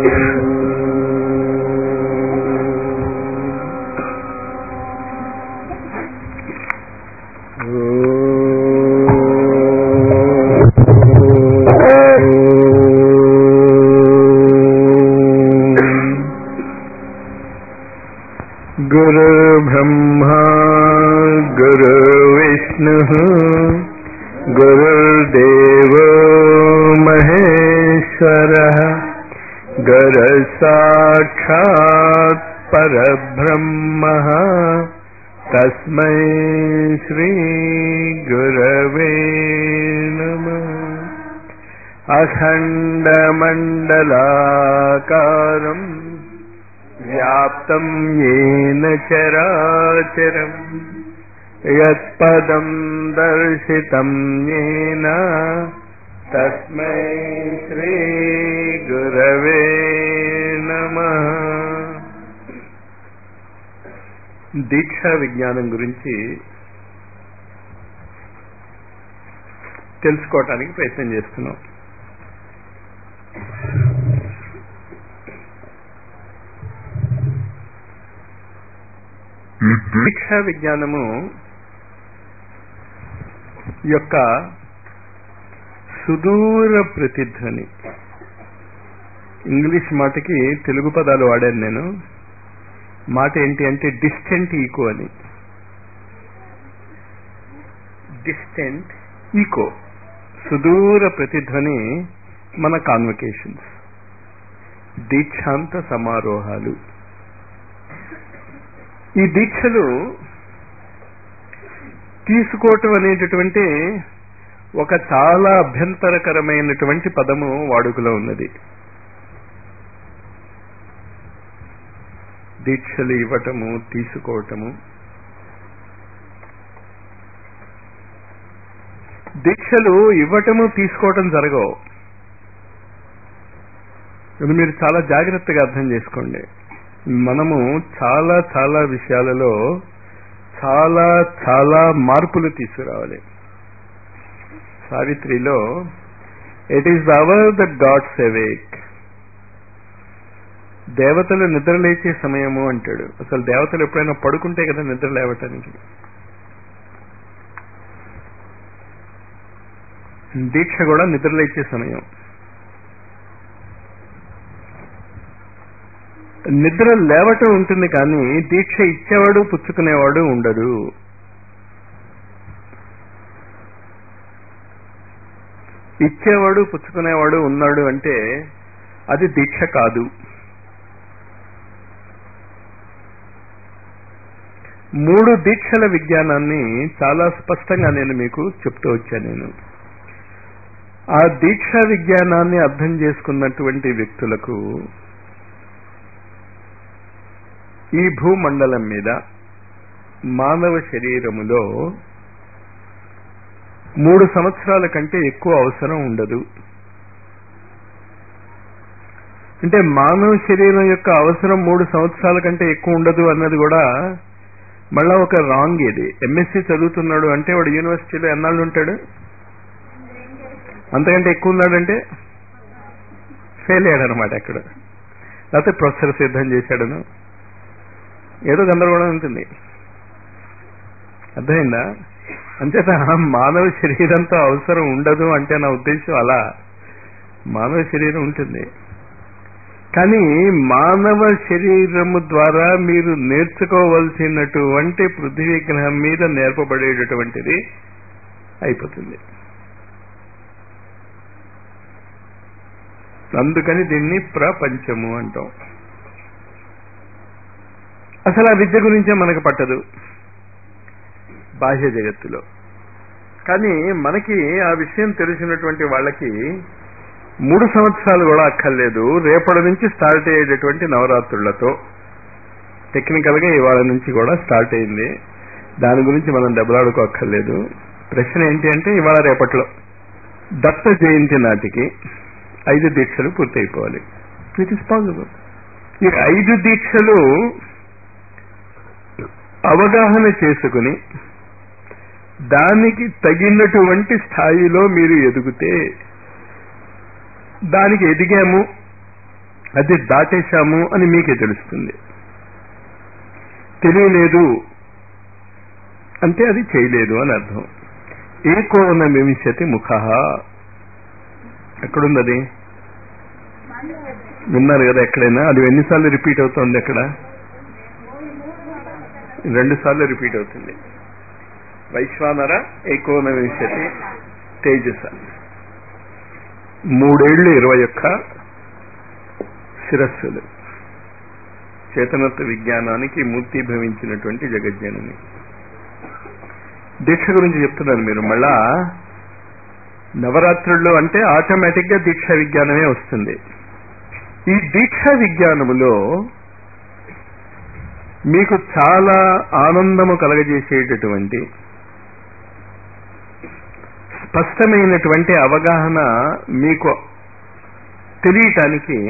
गुरुर्ब्रह्मा गुरुर्विष्णुः गुरुर्देवो महेश्वरः गुरुसाक्षात् परब्रह्मः तस्मै श्रीगुरवे नमः अखण्डमण्डलाकारम् व्याप्तं येन चराचरम् यत्पदं दर्शितं येन तस्मै श्रीगुरवे నమః దీక్షా విజ్ఞానం గురించి తెలుసుకోవటానికి ప్రయత్నం చేస్తున్నాం దీక్షా విజ్ఞానము యొక్క సుదూర ప్రతిధ్వని ఇంగ్లీష్ మాటకి తెలుగు పదాలు వాడాను నేను మాట ఏంటి అంటే డిస్టెంట్ ఈకో అని డిస్టెంట్ ఈకో సుదూర ప్రతిధ్వని మన కాన్వకేషన్స్ దీక్షాంత సమారోహాలు ఈ దీక్షలు తీసుకోవటం అనేటటువంటి ఒక చాలా అభ్యంతరకరమైనటువంటి పదము వాడుకలో ఉన్నది దీక్షలు ఇవ్వటము తీసుకోవటము దీక్షలు ఇవ్వటము తీసుకోవటం జరగవు ఇది మీరు చాలా జాగ్రత్తగా అర్థం చేసుకోండి మనము చాలా చాలా విషయాలలో చాలా చాలా మార్పులు తీసుకురావాలి సావిత్రిలో it is hour the gods awake దేవతలు నిద్ర లేచే సమయము అంటాడు అసలు దేవతలు ఎప్పుడైనా పడుకుంటే కదా నిద్ర లేవటానికి దీక్ష కూడా నిద్ర లేచే సమయం నిద్ర లేవటం ఉంటుంది కానీ దీక్ష ఇచ్చేవాడు పుచ్చుకునేవాడు ఉండడు ఇచ్చేవాడు పుచ్చుకునేవాడు ఉన్నాడు అంటే అది దీక్ష కాదు మూడు దీక్షల విజ్ఞానాన్ని చాలా స్పష్టంగా నేను మీకు చెప్తూ వచ్చాను నేను ఆ దీక్షా విజ్ఞానాన్ని అర్థం చేసుకున్నటువంటి వ్యక్తులకు ఈ భూమండలం మీద మానవ శరీరములో మూడు సంవత్సరాల కంటే ఎక్కువ అవసరం ఉండదు అంటే మానవ శరీరం యొక్క అవసరం మూడు సంవత్సరాల కంటే ఎక్కువ ఉండదు అన్నది కూడా మళ్ళా ఒక రాంగ్ ఇది ఎంఎస్సి చదువుతున్నాడు అంటే వాడు యూనివర్సిటీలో ఎన్నాళ్ళు ఉంటాడు అంతకంటే ఎక్కువ ఉన్నాడంటే ఫెయిల్ అయ్యాడు అనమాట అక్కడ లేకపోతే ప్రొఫెసర్ సిద్ధం చేశాడను ఏదో గందరగోళం ఉంటుంది అర్థమైందా అంచేత మానవ శరీరంతో అవసరం ఉండదు అంటే నా ఉద్దేశం అలా మానవ శరీరం ఉంటుంది కానీ మానవ శరీరము ద్వారా మీరు నేర్చుకోవలసినటువంటి పృథ్వీ గ్రహం మీద నేర్పబడేటటువంటిది అయిపోతుంది అందుకని దీన్ని ప్రపంచము అంటాం అసలు ఆ విద్య గురించే మనకు పట్టదు బాహ్య జగత్తులో కానీ మనకి ఆ విషయం తెలిసినటువంటి వాళ్ళకి మూడు సంవత్సరాలు కూడా అక్కర్లేదు రేపటి నుంచి స్టార్ట్ అయ్యేటటువంటి నవరాత్రులతో టెక్నికల్ గా ఇవాళ నుంచి కూడా స్టార్ట్ అయింది దాని గురించి మనం దెబ్బలాడుకోక్కర్లేదు ప్రశ్న ఏంటి అంటే ఇవాళ రేపట్లో దత్త జయంతి నాటికి ఐదు దీక్షలు పూర్తయిపోవాలి ఇట్ ఇస్ పాసిబుల్ ఈ ఐదు దీక్షలు అవగాహన చేసుకుని దానికి తగినటువంటి స్థాయిలో మీరు ఎదిగితే దానికి ఎదిగాము అది దాటేశాము అని మీకే తెలుస్తుంది తెలియలేదు అంటే అది చేయలేదు అని అర్థం ఏకోన వింశతి ముఖ ఎక్కడుంది అది విన్నారు కదా ఎక్కడైనా అది ఎన్నిసార్లు రిపీట్ అవుతుంది అక్కడ రెండు సార్లు రిపీట్ అవుతుంది వైశ్వానర ఏకోన వింశతి తేజస మూడేళ్లు ఇరవై ఒక్క శిరస్సులు చేతనత్వ విజ్ఞానానికి మూర్తిభవించినటువంటి జగజ్జనని దీక్ష గురించి చెప్తున్నారు మీరు మళ్ళా నవరాత్రుల్లో అంటే ఆటోమేటిక్ గా దీక్ష విజ్ఞానమే వస్తుంది ఈ దీక్ష విజ్ఞానములో మీకు చాలా ఆనందము కలగజేసేటటువంటి స్పష్టమైనటువంటి అవగాహన మీకు తెలియటానికి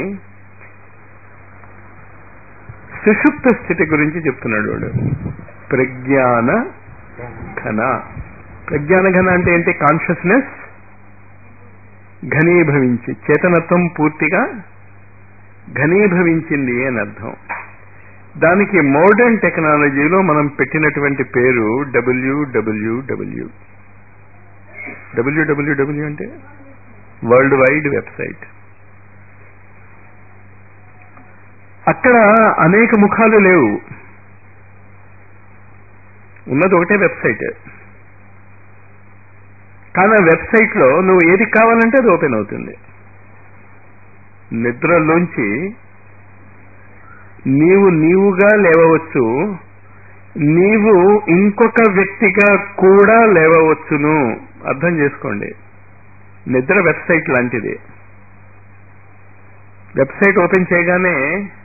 సుషుప్త స్థితి గురించి చెప్తున్నాడు వాడు ప్రజ్ఞాన ఘన ప్రజ్ఞాన ఘన అంటే ఏంటి కాన్షియస్నెస్ ఘనీభవించి చేతనత్వం పూర్తిగా ఘనీభవించింది అని అర్థం దానికి మోడర్న్ టెక్నాలజీలో మనం పెట్టినటువంటి పేరు డబ్ల్యూడబ్ల్యూడబ్ల్యూ డబ్ల్యూడబ్ల్యూడబ్ల్యూ అంటే వరల్డ్ వైడ్ వెబ్సైట్ అక్కడ అనేక ముఖాలు లేవు ఉన్నది ఒకటే వెబ్సైట్ కానీ ఆ వెబ్సైట్లో నువ్వు ఏది కావాలంటే అది ఓపెన్ అవుతుంది నిద్రలోంచి నీవు నీవుగా లేవవచ్చు నీవు ఇంకొక వ్యక్తిగా కూడా లేవవచ్చును అర్థం చేసుకోండి నిద్ర వెబ్సైట్ లాంటిది వెబ్సైట్ ఓపెన్ చేయగానే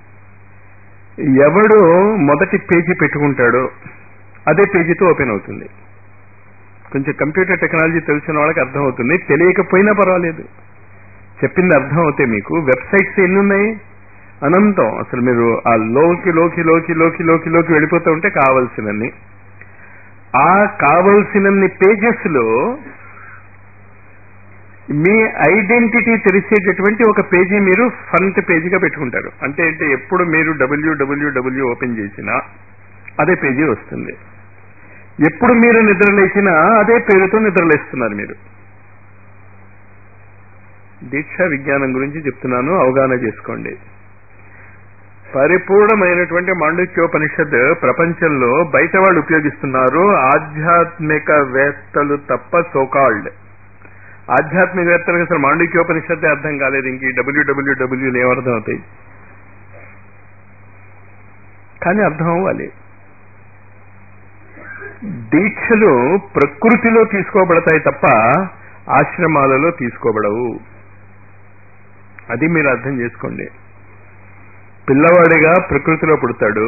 ఎవడు మొదటి పేజీ పెట్టుకుంటాడో అదే పేజీతో ఓపెన్ అవుతుంది కొంచెం కంప్యూటర్ టెక్నాలజీ తెలిసిన వాళ్ళకి అర్థం అవుతుంది తెలియకపోయినా పర్వాలేదు చెప్పింది అర్థం అవుతాయి మీకు వెబ్సైట్స్ ఎన్ని ఉన్నాయి అనంతం అసలు మీరు ఆ లోకి లోకి లోకి లోకి లోకి లోకి వెళ్ళిపోతూ ఉంటే కావలసినన్ని ఆ కావలసినన్ని పేజెస్ లో మీ ఐడెంటిటీ తెలిసేటటువంటి ఒక పేజీ మీరు ఫ్రంట్ పేజీగా పెట్టుకుంటారు అంటే అంటే ఎప్పుడు మీరు డబ్ల్యూడబ్ల్యూడబ్ల్యూ ఓపెన్ చేసినా అదే పేజీ వస్తుంది ఎప్పుడు మీరు నిద్రలేసినా అదే పేరుతో నిద్రలేస్తున్నారు మీరు దీక్ష విజ్ఞానం గురించి చెప్తున్నాను అవగాహన చేసుకోండి పరిపూర్ణమైనటువంటి మాండుక్యోపనిషత్ ప్రపంచంలో బయట వాళ్ళు ఉపయోగిస్తున్నారు ఆధ్యాత్మిక వేత్తలు తప్ప సోకాల్డ్ ఆధ్యాత్మికవేత్తలకు అసలు మాండుక్యోపనిషత్తే అర్థం కాలేదు ఇంక డబ్ల్యూడబ్ల్యూడబ్ల్యూలు ఏమర్థం అవుతాయి కానీ అర్థం అవ్వాలి దీక్షలు ప్రకృతిలో తీసుకోబడతాయి తప్ప ఆశ్రమాలలో తీసుకోబడవు అది మీరు అర్థం చేసుకోండి పిల్లవాడిగా ప్రకృతిలో పుడతాడు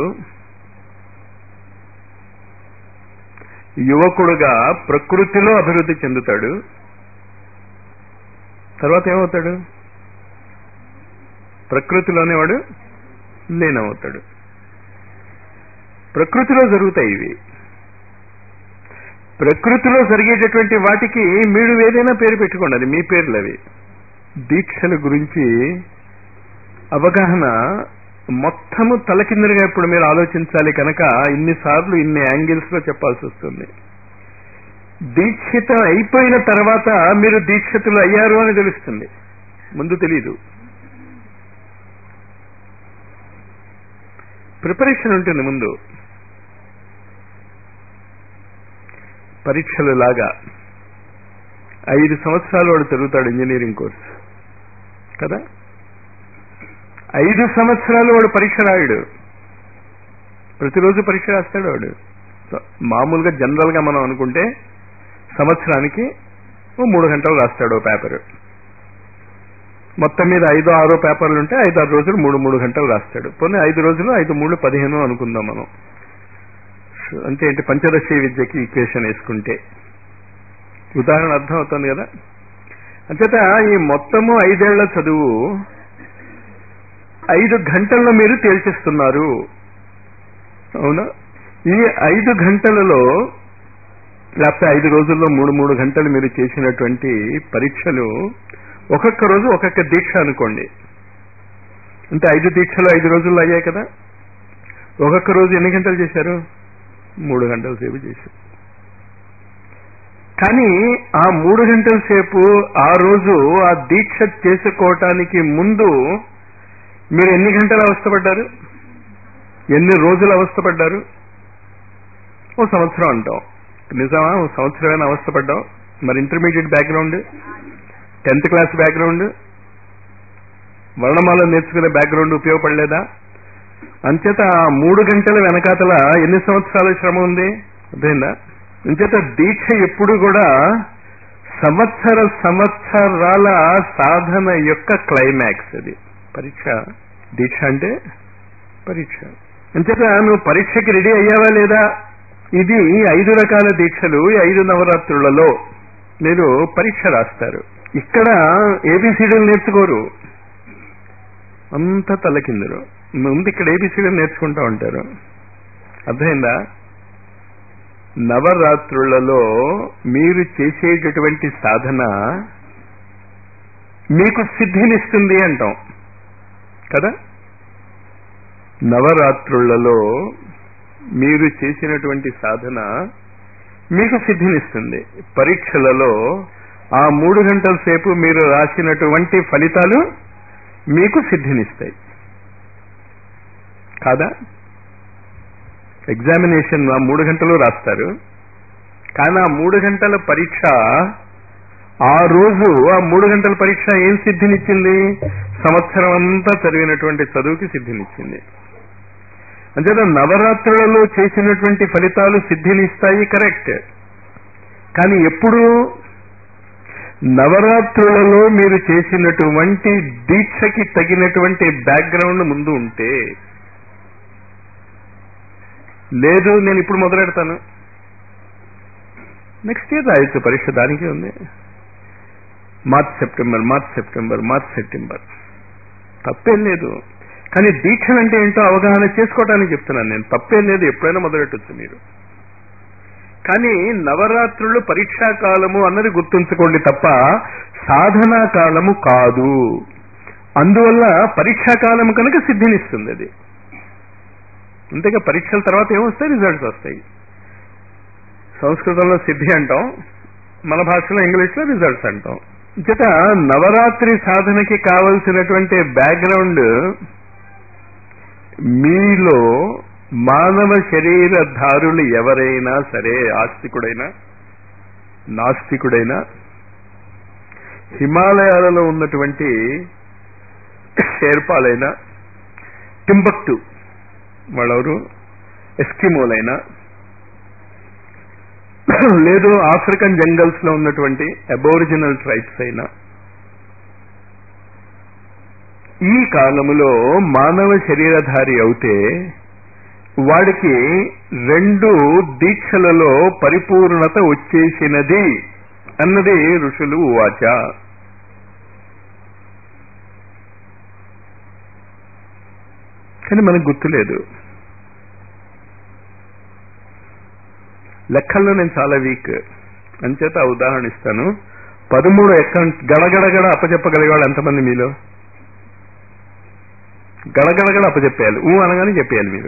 యువకుడుగా ప్రకృతిలో అభివృద్ధి చెందుతాడు తర్వాత ఏమవుతాడు ప్రకృతిలోనే వాడు లీనమవుతాడు ప్రకృతిలో జరుగుతాయి ఇవి ప్రకృతిలో జరిగేటటువంటి వాటికి మీరు ఏదైనా పేరు పెట్టుకోండి అది మీ పేర్లు అవి దీక్షల గురించి అవగాహన మొత్తము తలకిందరుగా ఇప్పుడు మీరు ఆలోచించాలి కనుక ఇన్నిసార్లు ఇన్ని యాంగిల్స్ లో చెప్పాల్సి వస్తుంది దీక్షిత అయిపోయిన తర్వాత మీరు దీక్షితులు అయ్యారు అని తెలుస్తుంది ముందు తెలీదు ప్రిపరేషన్ ఉంటుంది ముందు పరీక్షలు లాగా ఐదు సంవత్సరాలు వాడు చదువుతాడు ఇంజనీరింగ్ కోర్స్ కదా ఐదు సంవత్సరాలు వాడు పరీక్ష రాయడు ప్రతిరోజు పరీక్ష రాస్తాడు వాడు మామూలుగా జనరల్ గా మనం అనుకుంటే సంవత్సరానికి ఓ మూడు గంటలు రాస్తాడు పేపర్ మొత్తం మీద ఐదో ఆరో పేపర్లు ఉంటే ఐదు ఆరు రోజులు మూడు మూడు గంటలు రాస్తాడు పోనీ ఐదు రోజులు ఐదు మూడు పదిహేను అనుకుందాం మనం అంటే ఏంటి పంచదశి విద్యకి ఈక్వేషన్ వేసుకుంటే ఉదాహరణ అర్థం అవుతుంది కదా అంచేత ఈ మొత్తము ఐదేళ్ల చదువు ఐదు గంటల్లో మీరు తేల్చేస్తున్నారు అవునా ఈ ఐదు గంటలలో లేకపోతే ఐదు రోజుల్లో మూడు మూడు గంటలు మీరు చేసినటువంటి పరీక్షలు ఒక్కొక్క రోజు ఒక్కొక్క దీక్ష అనుకోండి అంటే ఐదు దీక్షలు ఐదు రోజుల్లో అయ్యాయి కదా ఒక్కొక్క రోజు ఎన్ని గంటలు చేశారు మూడు గంటల సేపు చేశారు కానీ ఆ మూడు గంటల సేపు ఆ రోజు ఆ దీక్ష చేసుకోవటానికి ముందు మీరు ఎన్ని గంటలు అవస్థపడ్డారు ఎన్ని రోజులు అవస్థపడ్డారు ఓ సంవత్సరం అంటాం నిజమా ఓ సంవత్సరమైన అవస్థపడ్డాం మరి intermediate background tenth class background వర్ణమాల నేర్చుకునే బ్యాక్గ్రౌండ్ ఉపయోగపడలేదా అంచేత ఆ మూడు గంటల వెనకాతల ఎన్ని సంవత్సరాల శ్రమ ఉంది అర్థమైందా అంచేత దీక్ష ఎప్పుడు కూడా సంవత్సర సంవత్సరాల సాధన యొక్క క్లైమాక్స్ అది పరీక్ష దీక్ష అంటే పరీక్ష అంచేత నువ్వు పరీక్షకి రెడీ అయ్యావా లేదా ఇది ఐదు రకాల దీక్షలు ఈ ఐదు నవరాత్రులలో మీరు పరీక్ష రాస్తారు ఇక్కడ ఏబిసిడీలు నేర్చుకోరు అంత తలకిందరు ముందు ఇక్కడ ఏబిసిడీలు నేర్చుకుంటా ఉంటారు అర్థమైందా నవరాత్రులలో మీరు చేసేటటువంటి సాధన మీకు సిద్ధినిస్తుంది అంటాం కదా నవరాత్రులలో మీరు చేసినటువంటి సాధన మీకు సిద్ధినిస్తుంది పరీక్షలలో ఆ మూడు గంటల సేపు మీరు రాసినటువంటి ఫలితాలు మీకు సిద్ధినిస్తాయి కాదా ఎగ్జామినేషన్ ఆ మూడు గంటలు రాస్తారు కానీ ఆ మూడు గంటల పరీక్ష ఆ రోజు ఆ మూడు గంటల పరీక్ష ఏం సిద్ధినిచ్చింది సంవత్సరం అంతా చదివినటువంటి చదువుకి సిద్ధినిచ్చింది అంచేత నవరాత్రులలో చేసినటువంటి ఫలితాలు సిద్ధినిస్తాయి కరెక్ట్ కానీ ఎప్పుడు నవరాత్రులలో మీరు చేసినటువంటి దీక్షకి తగినటువంటి బ్యాక్గ్రౌండ్ ముందు ఉంటే లేదు నేను ఇప్పుడు మొదలెడతాను నెక్స్ట్ ఇయర్ రాయొచ్చు పరీక్ష దానికి ఉంది March September March September March September తప్పేం లేదు కానీ దీక్షలు అంటే ఏంటో అవగాహన చేసుకోవడానికి చెప్తున్నాను నేను తప్పేం లేదు ఎప్పుడైనా మొదలెట్టచ్చు మీరు కానీ నవరాత్రులు పరీక్షా కాలము అన్నది గుర్తుంచుకోండి తప్ప సాధనా కాలము కాదు అందువల్ల పరీక్షా కాలం కనుక సిద్ధినిస్తుంది అది అంతేగా పరీక్షల తర్వాత ఏమొస్తాయి రిజల్ట్స్ వస్తాయి సంస్కృతంలో సిద్ధి అంటాం మన భాషలో ఇంగ్లీష్లో రిజల్ట్స్ అంటాం చేత నవరాత్రి సాధనకి కావలసినటువంటి బ్యాక్గ్రౌండ్ మీలో మానవ శరీరధారులు ఎవరైనా సరే ఆస్తికుడైనా నాస్తికుడైనా హిమాలయాలలో ఉన్నటువంటి షేర్పాలైనా టింబక్టు వాళ్ళెవరు ఎస్కిమోలైనా లేదు ఆఫ్రికన్ జంగల్స్ లో ఉన్నటువంటి అబోరిజినల్ ట్రైబ్స్ అయినా ఈ కాలములో మానవ శరీరధారి అవుతే వాడికి రెండు దీక్షలలో పరిపూర్ణత వచ్చేసినది అన్నది ఋషులు వాచ కానీ మనకు గుర్తులేదు లెక్కల్లో నేను చాలా వీక్ అంచేత ఆ ఉదాహరణ ఇస్తాను పదమూడు అకౌంట్ గడగడగడ అప్పచెప్పగలిగే వాళ్ళు ఎంతమంది మీలో గడగడగడ అప్పచెప్పేయాలి ఊ అనగానే చెప్పేయాలి మీరు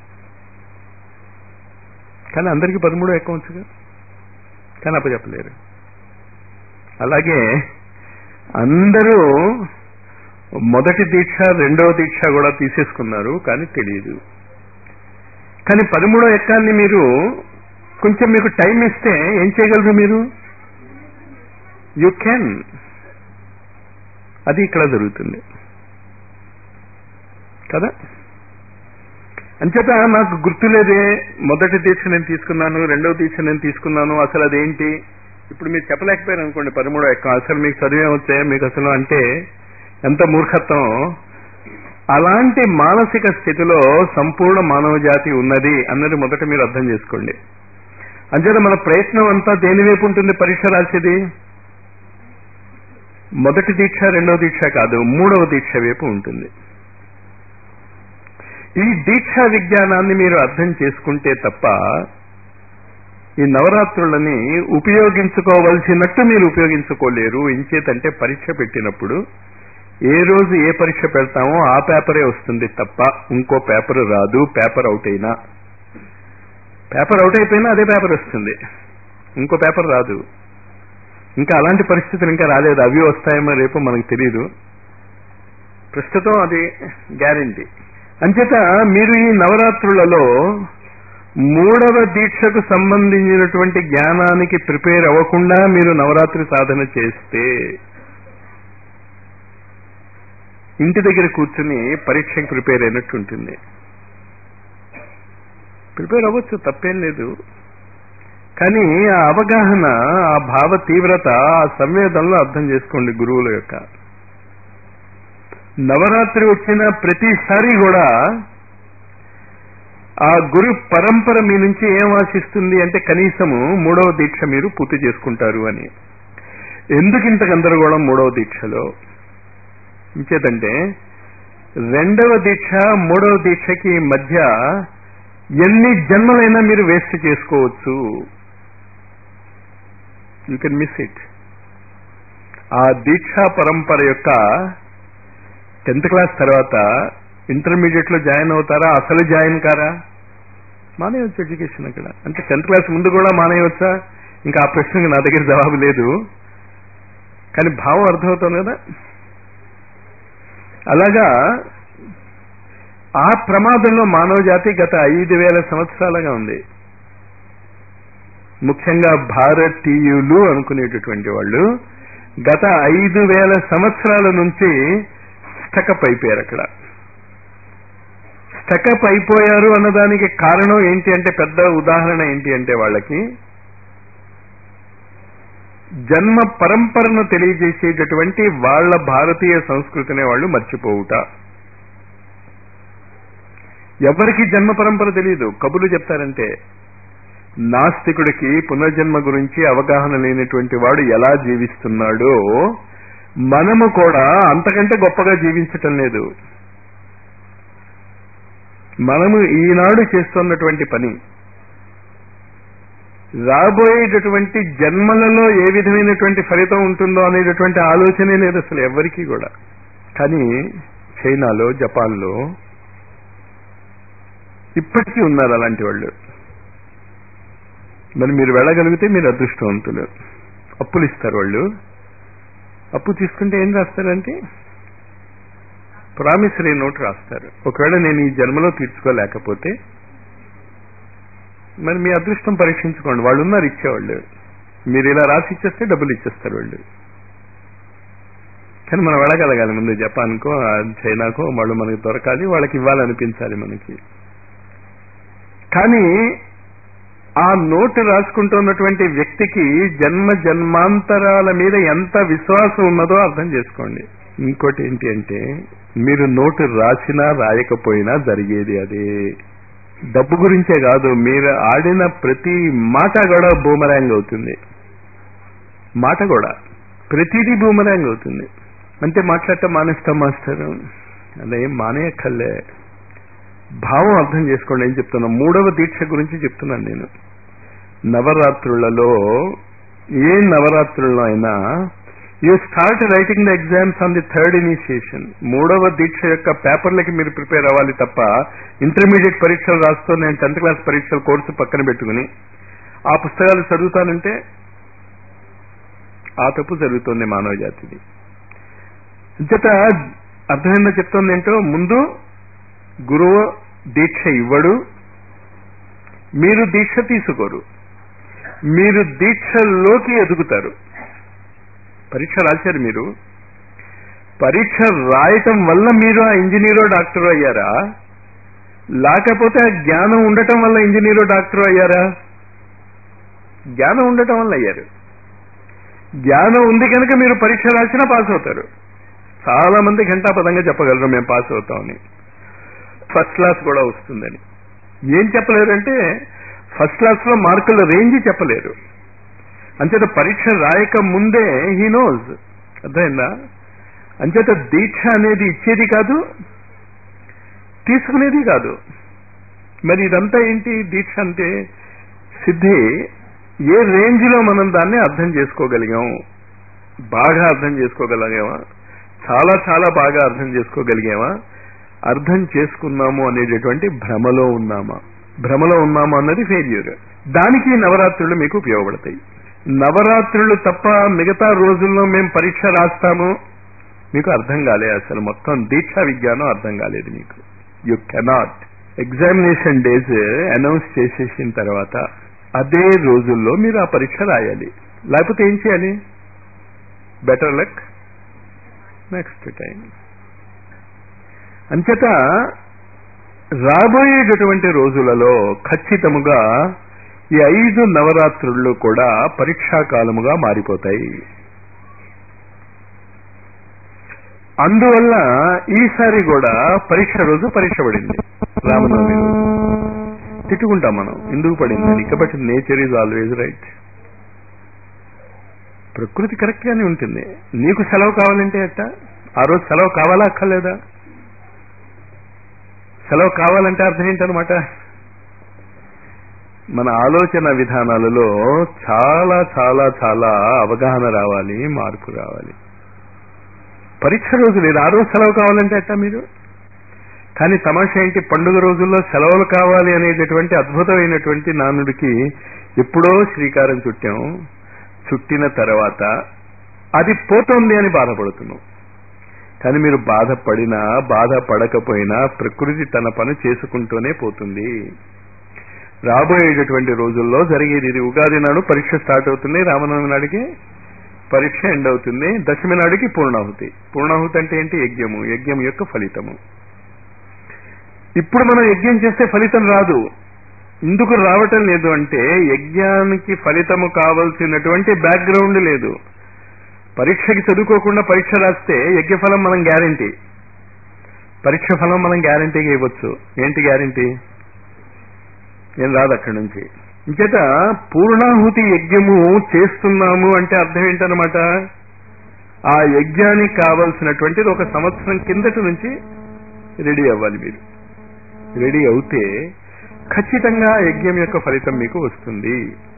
కానీ అందరికీ పదమూడు అకౌంట్స్గా కానీ అప్పచెప్పలేరు అలాగే అందరూ మొదటి దీక్ష రెండవ దీక్ష కూడా తీసేసుకున్నారు కానీ తెలియదు కానీ పదమూడో ఎక్కాన్ని మీరు కొంచెం మీకు టైం ఇస్తే ఏం చేయగలరు మీరు యు కెన్ అది ఇక్కడ జరుగుతుంది కదా అంచేత నాకు గుర్తులేదే మొదటి దీక్ష నేను తీసుకున్నాను రెండవ దీక్ష నేను తీసుకున్నాను అసలు అదేంటి ఇప్పుడు మీరు చెప్పలేకపోయారు అనుకోండి పదమూడో ఎక్క అసలు మీకు చదివే వచ్చాయి మీకు అసలు అంటే ఎంత మూర్ఖత్వం అలాంటి మానసిక స్థితిలో సంపూర్ణ మానవ జాతి ఉన్నది అన్నది మొదట మీరు అర్థం చేసుకోండి అంచేత మన ప్రయత్నం అంతా దేని వైపు ఉంటుంది పరీక్ష రాసేది మొదటి దీక్ష రెండవ దీక్ష కాదు మూడవ దీక్ష వైపు ఉంటుంది ఈ దీక్షా విజ్ఞానాన్ని మీరు అర్థం చేసుకుంటే తప్ప ఈ నవరాత్రులని ఉపయోగించుకోవలసినట్టు మీరు ఉపయోగించుకోలేరు ఇంచేతంటే పరీక్ష పెట్టినప్పుడు ఏ రోజు ఏ పరీక్ష పెడతామో ఆ పేపరే వస్తుంది తప్ప ఇంకో పేపర్ రాదు పేపర్ అవుట్ అయినా పేపర్ అవుట్ అయిపోయినా అదే పేపర్ వస్తుంది ఇంకో పేపర్ రాదు ఇంకా అలాంటి పరిస్థితులు ఇంకా రాలేదు అవి వస్తాయేమో రేపు మనకు తెలియదు ప్రస్తుతం అది గ్యారంటీ అంచేత మీరు ఈ నవరాత్రులలో మూడవ దీక్షకు సంబంధించినటువంటి జ్ఞానానికి ప్రిపేర్ అవ్వకుండా మీరు నవరాత్రి సాధన చేస్తే ఇంటి దగ్గర కూర్చుని పరీక్షకి ప్రిపేర్ అయినట్టు ఉంటుంది ప్రిపేర్ అవ్వచ్చు తప్పేం లేదు కానీ ఆ అవగాహన ఆ భావ తీవ్రత ఆ సంవేదనలో అర్థం చేసుకోండి గురువుల యొక్క నవరాత్రి వచ్చిన ప్రతిసారి కూడా ఆ గురు పరంపర మీ నుంచి ఏం ఆశిస్తుంది అంటే కనీసము మూడవ దీక్ష మీరు పూర్తి చేసుకుంటారు అని ఎందుకు ఇంత గందరగోళం మూడవ దీక్షలో ఇంచేతంటే రెండవ దీక్ష మూడవ దీక్షకి మధ్య ఎన్ని జన్మలైనా మీరు వేస్ట్ చేసుకోవచ్చు యూ కెన్ మిస్ ఇట్ ఆ దీక్షా పరంపర యొక్క టెన్త్ క్లాస్ తర్వాత ఇంటర్మీడియట్ లో జాయిన్ అవుతారా అసలు జాయిన్ కారా మానేయవచ్చు ఎడ్యుకేషన్ అక్కడ అంటే టెన్త్ క్లాస్ ముందు కూడా మానేయవచ్చా ఇంకా ఆ ప్రశ్నకి నా దగ్గర జవాబు లేదు కానీ భావం అర్థమవుతుంది కదా అలాగా ఆ ప్రమాదంలో మానవ జాతి గత ఐదు వేల సంవత్సరాలుగా ఉంది ముఖ్యంగా భారతీయులు అనుకునేటటువంటి వాళ్ళు గత ఐదు వేల సంవత్సరాల నుంచి స్టకప్ అయిపోయారు అక్కడ స్టకప్ అయిపోయారు అన్నదానికి కారణం ఏంటి అంటే పెద్ద ఉదాహరణ ఏంటి అంటే వాళ్ళకి జన్మ పరంపరను తెలియజేసేటటువంటి వాళ్ళ భారతీయ సంస్కృతిని వాళ్ళు మర్చిపోవుట ఎవరికి జన్మ పరంపర తెలియదు కబులు చెప్తారంటే నాస్తికుడికి పునర్జన్మ గురించి అవగాహన లేనటువంటి వాడు ఎలా జీవిస్తున్నాడో మనము కూడా అంతకంటే గొప్పగా జీవించటం లేదు మనము ఈనాడు చేస్తున్నటువంటి పని రాబోయేటటువంటి జన్మలలో ఏ విధమైనటువంటి ఫలితం ఉంటుందో అనేటటువంటి ఆలోచనే లేదు అసలు ఎవరికీ కూడా కానీ చైనాలో జపాన్లో ఇప్పటికీ ఉన్నారు అలాంటి వాళ్ళు మరి మీరు వెళ్ళగలిగితే మీరు అదృష్టవంతులు అప్పులు ఇస్తారు వాళ్ళు అప్పు తీసుకుంటే ఏం రాస్తారంటే ప్రామిసరీ నోట్ రాస్తారు ఒకవేళ నేను ఈ జన్మలో తీర్చుకోలేకపోతే మరి మీ అదృష్టం పరీక్షించుకోండి వాళ్ళు ఉన్నారు ఇచ్చేవాళ్ళు మీరు ఇలా రాసి ఇచ్చేస్తే డబ్బులు ఇచ్చేస్తారు వాళ్ళు కానీ మనం వెళ్ళగలగాలి ముందు జపాన్కో చైనాకో వాళ్ళు మనకి దొరకాలి వాళ్ళకి ఇవ్వాలనిపించాలి మనకి కానీ ఆ నోటు రాసుకుంటున్నటువంటి వ్యక్తికి జన్మ జన్మాంతరాల మీద ఎంత విశ్వాసం ఉన్నదో అర్థం చేసుకోండి ఇంకోటి ఏంటి అంటే మీరు నోటు రాసినా రాయకపోయినా జరిగేది అదే డబ్బు గురించే కాదు మీరు ఆడిన ప్రతి మాట కూడా బూమరాంగ్ అవుతుంది మాట కూడా ప్రతిదీ బూమరాంగ్ అవుతుంది అంటే మాట్లాడటం మానేస్తాం మాస్టర్ అదేం మానేయక్కర్లే భావం అర్థం చేసుకోండి ఏం చెప్తున్నా మూడవ దీక్ష గురించి చెప్తున్నాను నేను నవరాత్రులలో ఏ నవరాత్రుల్లో అయినా you start writing the exams on the third initiation మూడవ దీక్ష యొక్క పేపర్లకి మీరు ప్రిపేర్ అవ్వాలి తప్ప ఇంటర్మీడియట్ పరీక్షలు రాస్తూ నేను టెన్త్ క్లాస్ పరీక్షల కోర్సు పక్కన పెట్టుకుని ఆ పుస్తకాలు చదువుతానంటే ఆ తప్పు జరుగుతుంది మానవ జాతిది అంచేత అర్థమైందో చెప్తుంది ఏంటో ముందు గురువు దీక్ష ఇవ్వడు మీరు దీక్ష తీసుకోరు మీరు దీక్షలోకి ఎదుగుతారు పరీక్ష రాశారు మీరు పరీక్ష రాయటం వల్ల మీరు ఆ ఇంజనీరో డాక్టర్ అయ్యారా లేకపోతే ఆ జ్ఞానం ఉండటం వల్ల ఇంజనీరో డాక్టర్ అయ్యారా జ్ఞానం ఉండటం వల్ల అయ్యారు జ్ఞానం ఉంది కనుక మీరు పరీక్ష రాసినా పాస్ అవుతారు చాలా మంది ఘంటాపదంగా చెప్పగలరు మేము పాస్ అవుతామని ఫస్ట్ క్లాస్ కూడా వస్తుందని ఏం చెప్పలేరంటే ఫస్ట్ క్లాస్ లో మార్కుల రేంజ్ చెప్పలేరు అంచేత పరీక్ష రాయక ముందే హీ నోజ్ అర్థమైందా అంచేత దీక్ష అనేది ఇచ్చేది కాదు తీసుకునేది కాదు మరి ఇదంతా ఏంటి దీక్ష అంటే సిద్ధి ఏ రేంజ్ లో మనం దాన్ని అర్థం చేసుకోగలిగాం బాగా అర్థం చేసుకోగలిగామా చాలా చాలా బాగా అర్థం చేసుకోగలిగామా అర్థం చేసుకున్నాము అనేటటువంటి భ్రమలో ఉన్నామా భ్రమలో ఉన్నామా అన్నది ఫెయిల్యూర్ దానికి నవరాత్రులు మీకు ఉపయోగపడతాయి నవరాత్రులు తప్ప మిగతా రోజుల్లో మేము పరీక్ష రాస్తాము మీకు అర్థం కాలే అసలు మొత్తం దీక్షా విజ్ఞానం అర్థం కాలేదు మీకు you cannot examination days announce చేసేసిన తర్వాత అదే రోజుల్లో మీరు ఆ పరీక్ష రాయాలి లేకపోతే ఏం చేయాలి బెటర్ లక్ నెక్స్ట్ టైం అంచేత రాబోయేటటువంటి రోజులలో ఖచ్చితముగా ఈ ఐదు నవరాత్రులు కూడా పరీక్షాకాలముగా మారిపోతాయి అందువల్ల ఈసారి కూడా పరీక్ష రోజు పరీక్ష పడింది రామనవమి రోజు తిట్టుకుంటాం మనం ఎందుకు పడింది కాబట్టి నేచర్ ఈజ్ ఆల్వేజ్ రైట్ ప్రకృతి కరెక్ట్ గానే ఉంటుంది నీకు సెలవు కావాలంటే అట్ట ఆ రోజు సెలవు కావాలా అక్కర్లేదా సెలవు కావాలంటే అర్థం ఏంటనమాట మన ఆలోచన విధానాలలో చాలా చాలా చాలా అవగాహన రావాలి మార్పు రావాలి పరీక్ష రోజు లేదు ఆ రోజు సెలవు కావాలంటే అట్టా మీరు కానీ తమాషా ఏంటి పండుగ రోజుల్లో సెలవులు కావాలి అనేటటువంటి అద్భుతమైనటువంటి నానుడికి ఎప్పుడో శ్రీకారం చుట్టాం చుట్టిన తర్వాత అది పోతోంది అని బాధపడుతున్నాం కానీ మీరు బాధపడినా బాధపడకపోయినా ప్రకృతి తన పని చేసుకుంటూనే పోతుంది రాబోయేటటువంటి రోజుల్లో జరిగేది ఇది ఉగాది నాడు పరీక్ష స్టార్ట్ అవుతుంది రామనవమి నాడికి పరీక్ష ఎండ్ అవుతుంది దశమి నాడికి పూర్ణాహుతి పూర్ణాహుతి అంటే ఏంటి యజ్ఞము యజ్ఞం యొక్క ఫలితము ఇప్పుడు మనం యజ్ఞం చేస్తే ఫలితం రాదు ఎందుకు రావటం లేదు అంటే యజ్ఞానికి ఫలితము కావలసినటువంటి బ్యాక్గ్రౌండ్ లేదు పరీక్షకి చదువుకోకుండా పరీక్ష రాస్తే యజ్ఞఫలం మనం గ్యారంటీ పరీక్ష ఫలం మనం గ్యారంటీగా ఇవ్వచ్చు ఏంటి గ్యారంటీ ఏం రాదు అక్కడి నుంచి ఇంచేత పూర్ణాహుతి యజ్ఞము చేస్తున్నాము అంటే అర్థం ఏంటనమాట ఆ యజ్ఞానికి కావలసినటువంటిది ఒక సంవత్సరం కిందటి నుంచి రెడీ అవ్వాలి మీరు రెడీ అవుతే ఖచ్చితంగా యజ్ఞం యొక్క ఫలితం మీకు వస్తుంది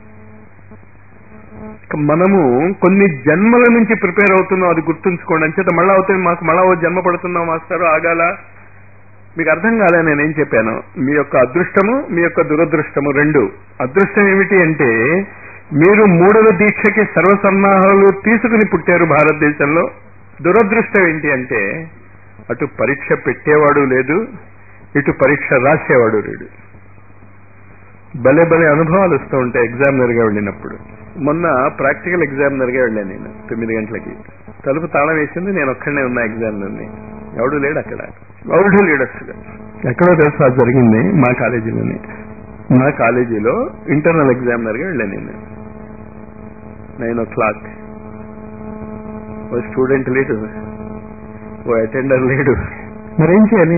మనము కొన్ని జన్మల నుంచి ప్రిపేర్ అవుతున్నాం అది గుర్తుంచుకోండి అంచేత మళ్ళా అవుతుంది మాకు మళ్ళా ఓ జన్మ పడుతున్నాం మాస్టారు ఆగాల మీకు అర్థం కాలే నేనేం చెప్పాను మీ యొక్క అదృష్టము మీ యొక్క దురదృష్టము రెండు అదృష్టం ఏమిటి అంటే మీరు మూడవ దీక్షకి సర్వసన్నాహాలు తీసుకుని పుట్టారు భారతదేశంలో దురదృష్టం ఏంటి అంటే అటు పరీక్ష పెట్టేవాడు లేదు ఇటు పరీక్ష రాసేవాడు లేడు భలే భలే అనుభవాలు వస్తూ ఉంటాయి ఎగ్జామినర్గా వెళ్ళినప్పుడు మొన్న ప్రాక్టికల్ ఎగ్జామినర్గా వెళ్ళాను నేను తొమ్మిది గంటలకి తలుపు తాళం వేసింది నేను ఒక్కడనే ఉన్నా ఎగ్జామినర్ని ఎవడు లేడు అక్కడ ఎవడు లేడు అసలు ఎక్కడో తెలుసు అది జరిగింది మా కాలేజీలోనే మా కాలేజీలో ఇంటర్నల్ ఎగ్జామినర్గా వెళ్ళాను నేను నైన్ ఓ క్లాక్ ఓ స్టూడెంట్ లేడు ఓ అటెండర్ లేడు మరేం చేయాలి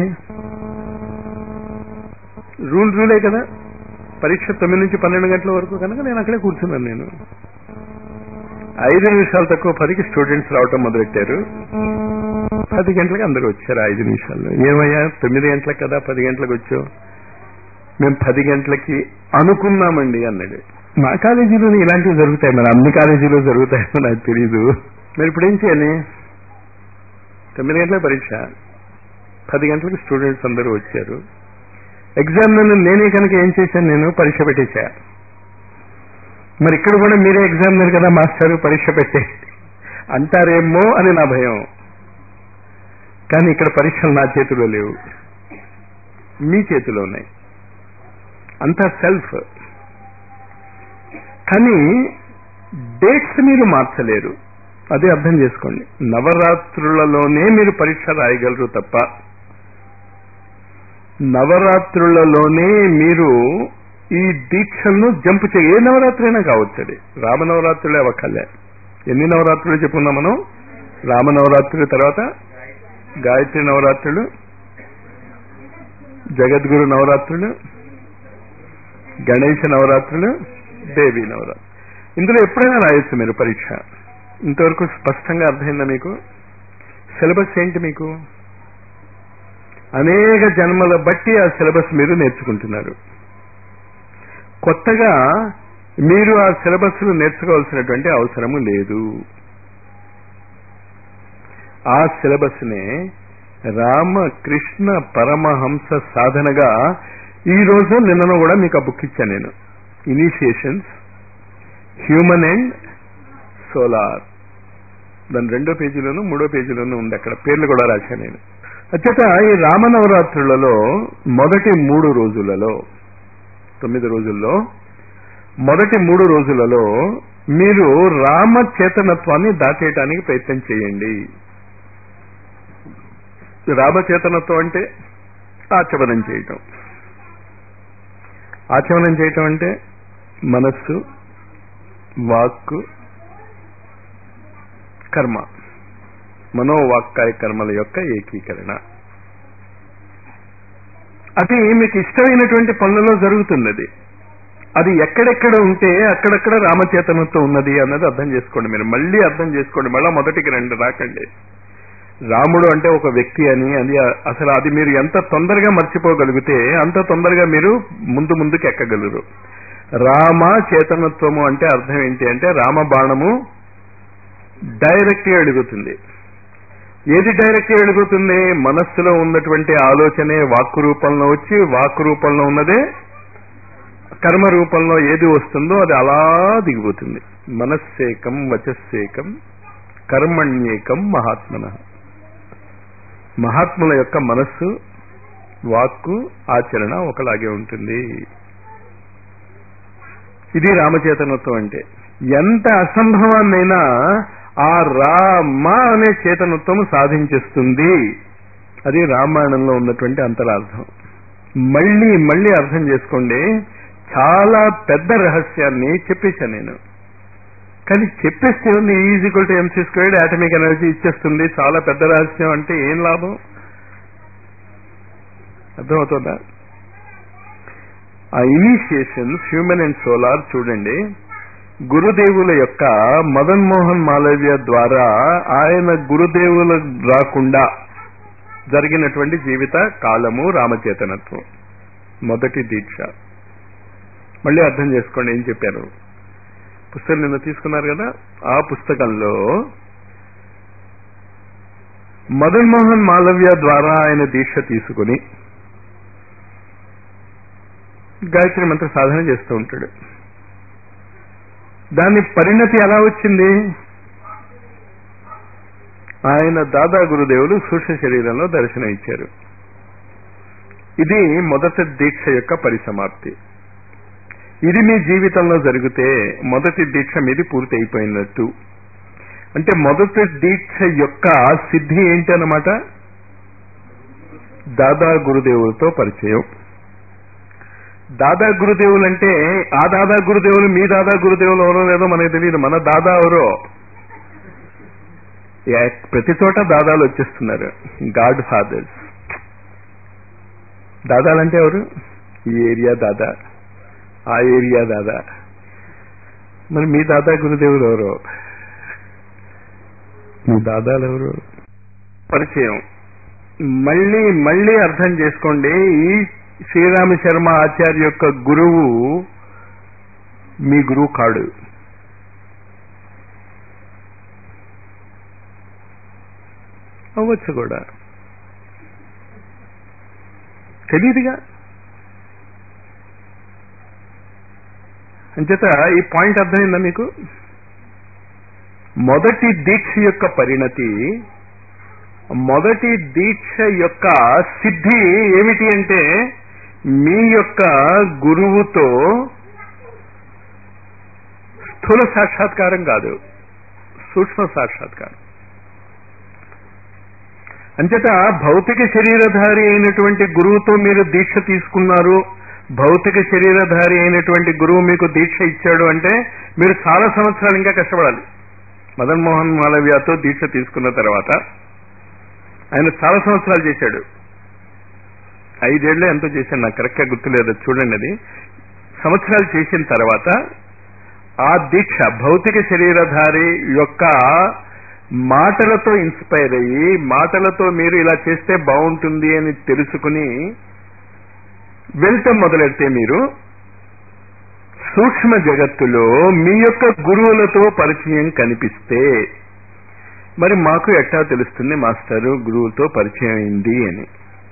రూల్ రూలే కదా పరీక్ష తొమ్మిది నుంచి పన్నెండు గంటల వరకు కనుక నేను అక్కడే కూర్చున్నాను నేను ఐదు నిమిషాలు తక్కువ పదికి స్టూడెంట్స్ రావటం మొదలెట్టారు పది గంటలకు అందరూ వచ్చారు ఐదు నిమిషాల్లో ఏమయ్యా తొమ్మిది గంటలకు కదా పది గంటలకు వచ్చావు మేము పది గంటలకి అనుకున్నామండి అన్నాడు మా కాలేజీలోనే ఇలాంటివి జరుగుతాయి మరి అన్ని కాలేజీలో జరుగుతాయో నాకు తెలీదు మరి ఇప్పుడు ఏం చేయాలి తొమ్మిది గంటల పరీక్ష పది గంటలకు స్టూడెంట్స్ అందరూ వచ్చారు ఎగ్జామ్ నేనే కనుక ఏం చేశాను నేను పరీక్ష పెట్టేశా మరి ఇక్కడ కూడా మీరే ఎగ్జామినర్ కదా మాస్టారు పరీక్ష పెట్టే అంటారేమో అని నా భయం కానీ ఇక్కడ పరీక్షలు నా చేతిలో లేవు మీ చేతిలో ఉన్నాయి అంతా సెల్ఫ్ కానీ డేట్స్ మీరు మార్చలేరు అదే అర్థం చేసుకోండి నవరాత్రులలోనే మీరు పరీక్ష రాయగలరు తప్ప నవరాత్రులలోనే మీరు ఈ దీక్షలను జంప్ చేయ ఏ నవరాత్రి అయినా కావచ్చు అది రామనవరాత్రులే అవ్వక్కర్లే ఎన్ని నవరాత్రులు చెప్పుకున్నాం మనం రామనవరాత్రుల తర్వాత గాయత్రి నవరాత్రులు జగద్గురు నవరాత్రులు గణేష నవరాత్రులు దేవి నవరాత్రులు ఇందులో ఎప్పుడైనా రాయొచ్చు మీరు పరీక్ష ఇంతవరకు స్పష్టంగా అర్థమైందా మీకు సిలబస్ ఏంటి మీకు అనేక జన్మల బట్టి ఆ సిలబస్ మీరు నేర్చుకుంటున్నారు కొత్తగా మీరు ఆ సిలబస్ నేర్చుకోవాల్సినటువంటి అవసరము లేదు ఆ సిలబస్ నే రామకృష్ణ పరమహంస సాధనగా ఈ రోజు నిన్నను కూడా మీకు ఆ బుక్ ఇచ్చాను నేను ఇనిషియేషన్స్ హ్యూమన్ అండ్ సోలార్ దాని రెండో పేజీలోను మూడో పేజీలోనూ ఉంది అక్కడ పేర్లు కూడా రాశాను నేను అచ్చట ఈ రామనవరాత్రులలో మొదటి మూడు రోజులలో తొమ్మిది రోజుల్లో మొదటి మూడు రోజులలో మీరు రామ చేతనత్వాన్ని దాటేయటానికి ప్రయత్నం చేయండి రామచేతనత్వం అంటే ఆచమనం చేయటం ఆచమనం చేయటం అంటే మనస్సు వాక్కు కర్మ మనోవాక్కాయ కర్మల యొక్క ఏకీకరణ అది మీకు ఇష్టమైనటువంటి పనులలో జరుగుతుంది అది అది ఎక్కడెక్కడ ఉంటే అక్కడక్కడ రామచేతనత్వం ఉన్నది అన్నది అర్థం చేసుకోండి మీరు మళ్ళీ అర్థం చేసుకోండి మళ్ళా మొదటికి రెండు రాకండి రాముడు అంటే ఒక వ్యక్తి అని అది అసలు అది మీరు ఎంత తొందరగా మర్చిపోగలిగితే అంత తొందరగా మీరు ముందు ముందుకు ఎక్కగలరు రామ చేతనత్వము అంటే అర్థం ఏంటి అంటే రామ బాణము డైరెక్ట్ గా అడుగుతుంది ఏది డైరెక్ట్ గా అడుగుతుంది మనస్సులో ఉన్నటువంటి ఆలోచనే వాక్కు రూపంలో వచ్చి వాక్కు రూపంలో ఉన్నదే కర్మ రూపంలో ఏది వస్తుందో అది అలా దిగిపోతుంది మనస్సేకం వచస్సేకం కర్మణ్యేకం మహాత్మన మహాత్ముల యొక్క మనస్సు వాక్కు ఆచరణ ఒకలాగే ఉంటుంది ఇది రామచేతనత్వం అంటే ఎంత అసంభవాన్నైనా ఆ రామ అనే చేతనత్వం సాధించేస్తుంది అది రామాయణంలో ఉన్నటువంటి అంతరార్థం మళ్ళీ మళ్ళీ అర్థం చేసుకోండి చాలా పెద్ద రహస్యాన్ని చెప్పేశాను నేను కానీ చెప్పేస్తే ఉంది E equal to MC squared atomic energy ఇచ్చేస్తుంది చాలా పెద్ద రహస్యం అంటే ఏం లాభం అర్థమవుతుందా ఆ ఇనిషియేషన్స్ హ్యూమన్ అండ్ సోలార్ చూడండి గురుదేవుల యొక్క మదన్ మోహన్ మాలవ్య ద్వారా ఆయన గురుదేవుల రాకుండా జరిగినటువంటి జీవిత కాలము రామచేతనత్వం మొదటి దీక్ష మళ్ళీ అర్థం చేసుకోండి ఏం చెప్పాను పుస్తకం నిన్న తీసుకున్నారు కదా ఆ పుస్తకంలో మదన్ మోహన్ మాలవ్య ద్వారా ఆయన దీక్ష తీసుకుని గాయత్రి మంత్ర సాధన చేస్తూ ఉంటాడు దాని పరిణతి ఎలా వచ్చింది ఆయన దాదా గురుదేవులు సూక్ష్మ శరీరంలో దర్శనం ఇచ్చారు ఇది మొదటి దీక్ష యొక్క పరిసమాప్తి ఇది మీ జీవితంలో జరిగితే మొదటి దీక్ష మీది పూర్తి అయిపోయినట్టు అంటే మొదటి దీక్ష యొక్క సిద్ధి ఏంటి అన్నమాట దాదా గురుదేవులతో పరిచయం దాదా గురుదేవులు అంటే ఆ దాదా గురుదేవులు మీ దాదా గురుదేవులు ఎవరో లేదో మనకు తెలియదు మన దాదా ఎవరో ప్రతి చోట దాదాలు వచ్చేస్తున్నారు గాడ్ ఫాదర్స్ దాదాలంటే ఎవరు ఈ ఏరియా దాదా ఆ ఏరియా దాదా మరి మీ దాదా గురుదేవులు ఎవరు మీ దాదాలు ఎవరు పరిచయం మళ్ళీ మళ్ళీ అర్థం చేసుకోండి ఈ శ్రీరామ శర్మ ఆచార్య యొక్క గురువు మీ గురువు కాడు అవ్వచ్చు కూడా తెలియదుగా అంచేత ఈ పాయింట్ అర్థమైందా మీకు మొదటి దీక్ష యొక్క పరిణతి మొదటి దీక్ష యొక్క సిద్ధి ఏమిటి అంటే మీ యొక్క గురువుతో స్థూల సాక్షాత్కారం కాదు సూక్ష్మ సాక్షాత్కారం అంచేత భౌతిక శరీరధారి అయినటువంటి గురువుతో మీరు దీక్ష తీసుకున్నారు భౌతిక శరీరధారి అయినటువంటి గురువు మీకు దీక్ష ఇచ్చాడు అంటే మీరు చాలా సంవత్సరాలు ఇంకా కష్టపడాలి మదన్ మోహన్ మాలవ్యతో దీక్ష తీసుకున్న తర్వాత ఆయన చాలా సంవత్సరాలు చేశాడు ఐదేళ్లే ఎంతో చేశాడు నాకు కరెక్ట్గా గుర్తులేదు చూడండి అది సంవత్సరాలు చేసిన తర్వాత ఆ దీక్ష భౌతిక శరీరధారి యొక్క మాటలతో ఇన్స్పైర్ అయ్యి మాటలతో మీరు ఇలా చేస్తే బాగుంటుంది అని తెలుసుకుని వెళ్తాం మొదలెడితే మీరు సూక్ష్మ జగత్తులో మీ యొక్క గురువులతో పరిచయం కనిపిస్తే మరి మాకు ఎట్టా తెలుస్తుంది మాస్టరు గురువుతో పరిచయం అయింది అని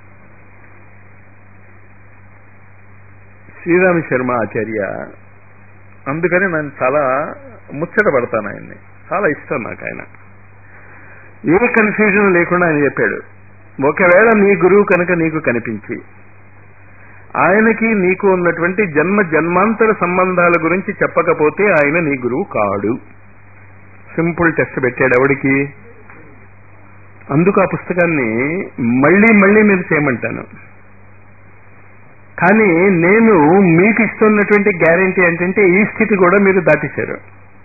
శ్రీరామ శర్మ ఆచార్య అందుకని నేను చాలా ముచ్చట పడతాను ఆయన్ని చాలా ఇష్టం నాకు ఆయన ఏ కన్ఫ్యూజన్ లేకుండా ఆయన చెప్పాడు ఒకవేళ నీ గురువు కనుక నీకు కనిపించి ఆయనకి నీకు ఉన్నటువంటి జన్మ జన్మాంతర సంబంధాల గురించి చెప్పకపోతే ఆయన నీ గురువు కాడు సింపుల్ టెస్ట్ పెట్టాడు ఎవడికి అందుకు ఆ పుస్తకాన్ని మళ్ళీ మళ్ళీ మీరు చేయమంటాను కానీ నేను మీకు ఇస్తున్నటువంటి గ్యారంటీ ఏంటంటే ఈ స్థితి కూడా మీరు దాటేశారు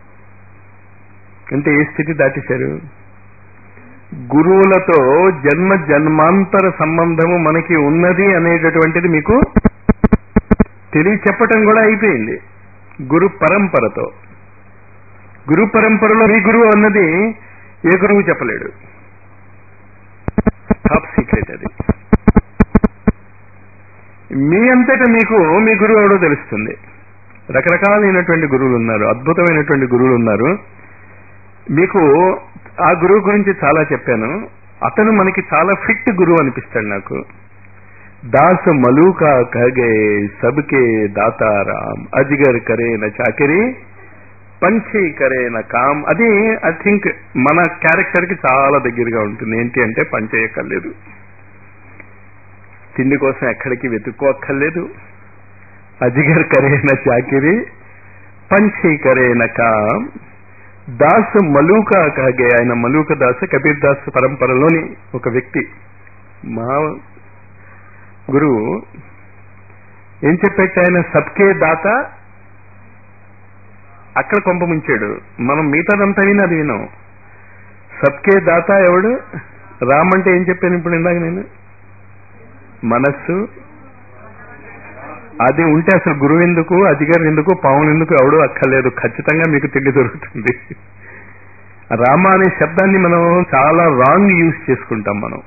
అంటే ఏ స్థితి దాటేశారు గురువులతో జన్మ జన్మాంతర సంబంధము మనకి ఉన్నది అనేటటువంటిది మీకు తెలియ చెప్పటం కూడా అయిపోయింది గురు పరంపరతో గురు పరంపరలో మీ గురువు అన్నది ఏ గురువు చెప్పలేడు టాప్ సీక్రెట్ అది మీ అంతటా మీకు మీ గురువు ఎవడో తెలుస్తుంది రకరకాలైనటువంటి గురువులు ఉన్నారు అద్భుతమైనటువంటి గురువులు ఉన్నారు మీకు ఆ గురువు గురించి చాలా చెప్పాను అతను మనకి చాలా ఫిట్ గురువు అనిపిస్తాడు నాకు దాస్ మలూకా కగే సబ్కే దాతారాం అజిగర్ కరే న చాకరీ పంచి కరే న కామ్ అది ఐ థింక్ మన క్యారెక్టర్ కి చాలా దగ్గరగా ఉంటుంది ఏంటి అంటే పంచేయక్కర్లేదు తిండి కోసం ఎక్కడికి వెతుక్కోక్కర్లేదు అజిగర్ కరేన చాకిరి పంచి కరేన కామ్ దాస్ మలూకా కాగే ఆయన మలూక దాస్ కబీర్ దాస్ పరంపరలోని ఒక వ్యక్తి మా గురువు ఏం చెప్పేట ఆయన సబ్కే దాత అక్కడ కొంప ముంచాడు మనం మిగతాదంతా విని అది వినాం సబ్కే దాత ఎవడు రామ్ అంటే ఏం చెప్పాను ఇప్పుడు ఇందాక నేను మనస్సు అది ఉంటే అసలు గురువు ఎందుకు అధికారి ఎందుకు పావులు ఎందుకు ఎవడు అక్కర్లేదు ఖచ్చితంగా మీకు తిండి దొరుకుతుంది రామ అనే శబ్దాన్ని మనం చాలా రాంగ్ యూజ్ చేసుకుంటాం మనం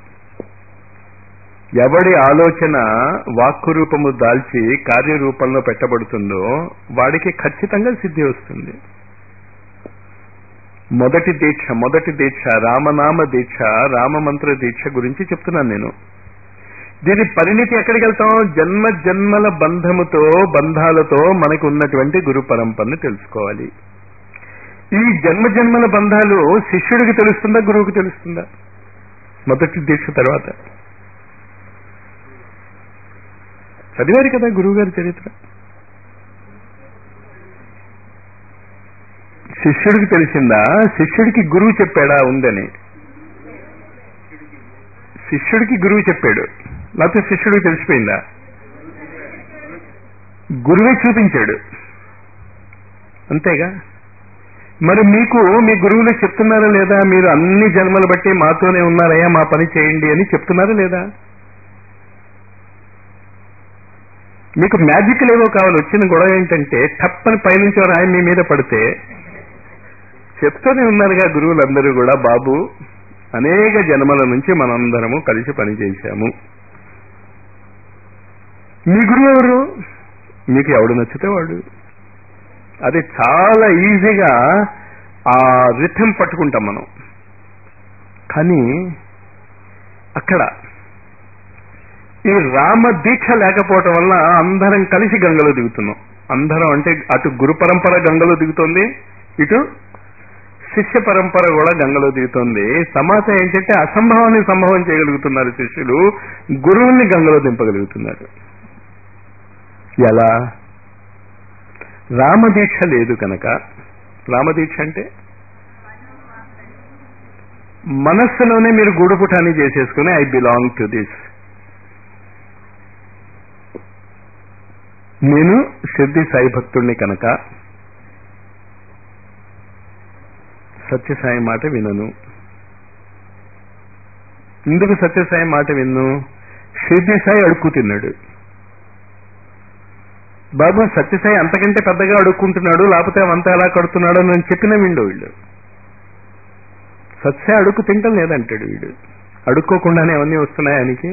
ఎవడి ఆలోచన వాక్కు రూపము దాల్చి కార్యరూపంలో పెట్టబడుతుందో వాడికి ఖచ్చితంగా సిద్ధి వస్తుంది మొదటి దీక్ష మొదటి దీక్ష రామనామ దీక్ష రామమంత్ర దీక్ష గురించి చెప్తున్నాను నేను దీని పరిణితి ఎక్కడికి వెళ్తాం జన్మ జన్మల బంధముతో బంధాలతో మనకు ఉన్నటువంటి గురు పరంపరని తెలుసుకోవాలి ఈ జన్మ జన్మల బంధాలు శిష్యుడికి తెలుస్తుందా గురువుకి తెలుస్తుందా మొదటి దీక్ష తర్వాత చదివారు కదా గురువు గారి చరిత్ర శిష్యుడికి తెలిసిందా శిష్యుడికి గురువు చెప్పాడా ఉందని శిష్యుడికి గురువు చెప్పాడు లేకపోతే శిష్యుడికి తెలిసిపోయిందా గురువే చూపించాడు అంతేగా మరి మీకు మీ గురువులు చెప్తున్నారా లేదా మీరు అన్ని జన్మలు బట్టి మాతోనే ఉన్నారయ్యా మా పని చేయండి అని చెప్తున్నారా లేదా మీకు మ్యాజిక్ లేవో కావాలి వచ్చిన గొడవ ఏంటంటే టప్పని పైనుంచి రాయి మీ మీద పడితే చెప్తూనే ఉన్నారుగా గురువులందరూ కూడా బాబు అనేక జన్మల నుంచి మనందరము కలిసి పనిచేశాము మీ గురువు ఎవరు మీకు ఎవడు నచ్చితే వాడు అది చాలా ఈజీగా ఆ రిథం పట్టుకుంటాం మనం కానీ అక్కడ ఈ రామ దీక్ష లేకపోవటం వల్ల అందరం కలిసి గంగలో దిగుతున్నాం అందరం అంటే అటు గురు పరంపర గంగలో దిగుతుంది ఇటు శిష్య పరంపర కూడా గంగలో దిగుతుంది సమాజం ఏంటంటే అసంభవాన్ని సంభవం చేయగలుగుతున్నారు శిష్యులు గురువుల్ని గంగలో దింపగలుగుతున్నారు ఎలా రామదీక్ష లేదు కనుక రామదీక్ష అంటే మనస్సులోనే మీరు గూడుపుటాన్ని చేసేసుకుని ఐ బిలాంగ్ టు దిస్ నేను సిద్ధి సాయి భక్తుడిని కనుక సత్యసాయి మాట వినను ఎందుకు సత్యసాయి మాట విన్ను సిద్ధి సాయి అడుక్కు తిన్నాడు బాబు సత్యసాయి అంతకంటే పెద్దగా అడుక్కుంటున్నాడు లేకపోతే అవంతా ఎలా కడుతున్నాడు అని నేను చెప్పిన విండో వీళ్ళు సత్యసాయి అడుక్కు తింటం లేదంటాడు వీడు అడుక్కోకుండానే అవన్నీ వస్తున్నాయి ఆయనకి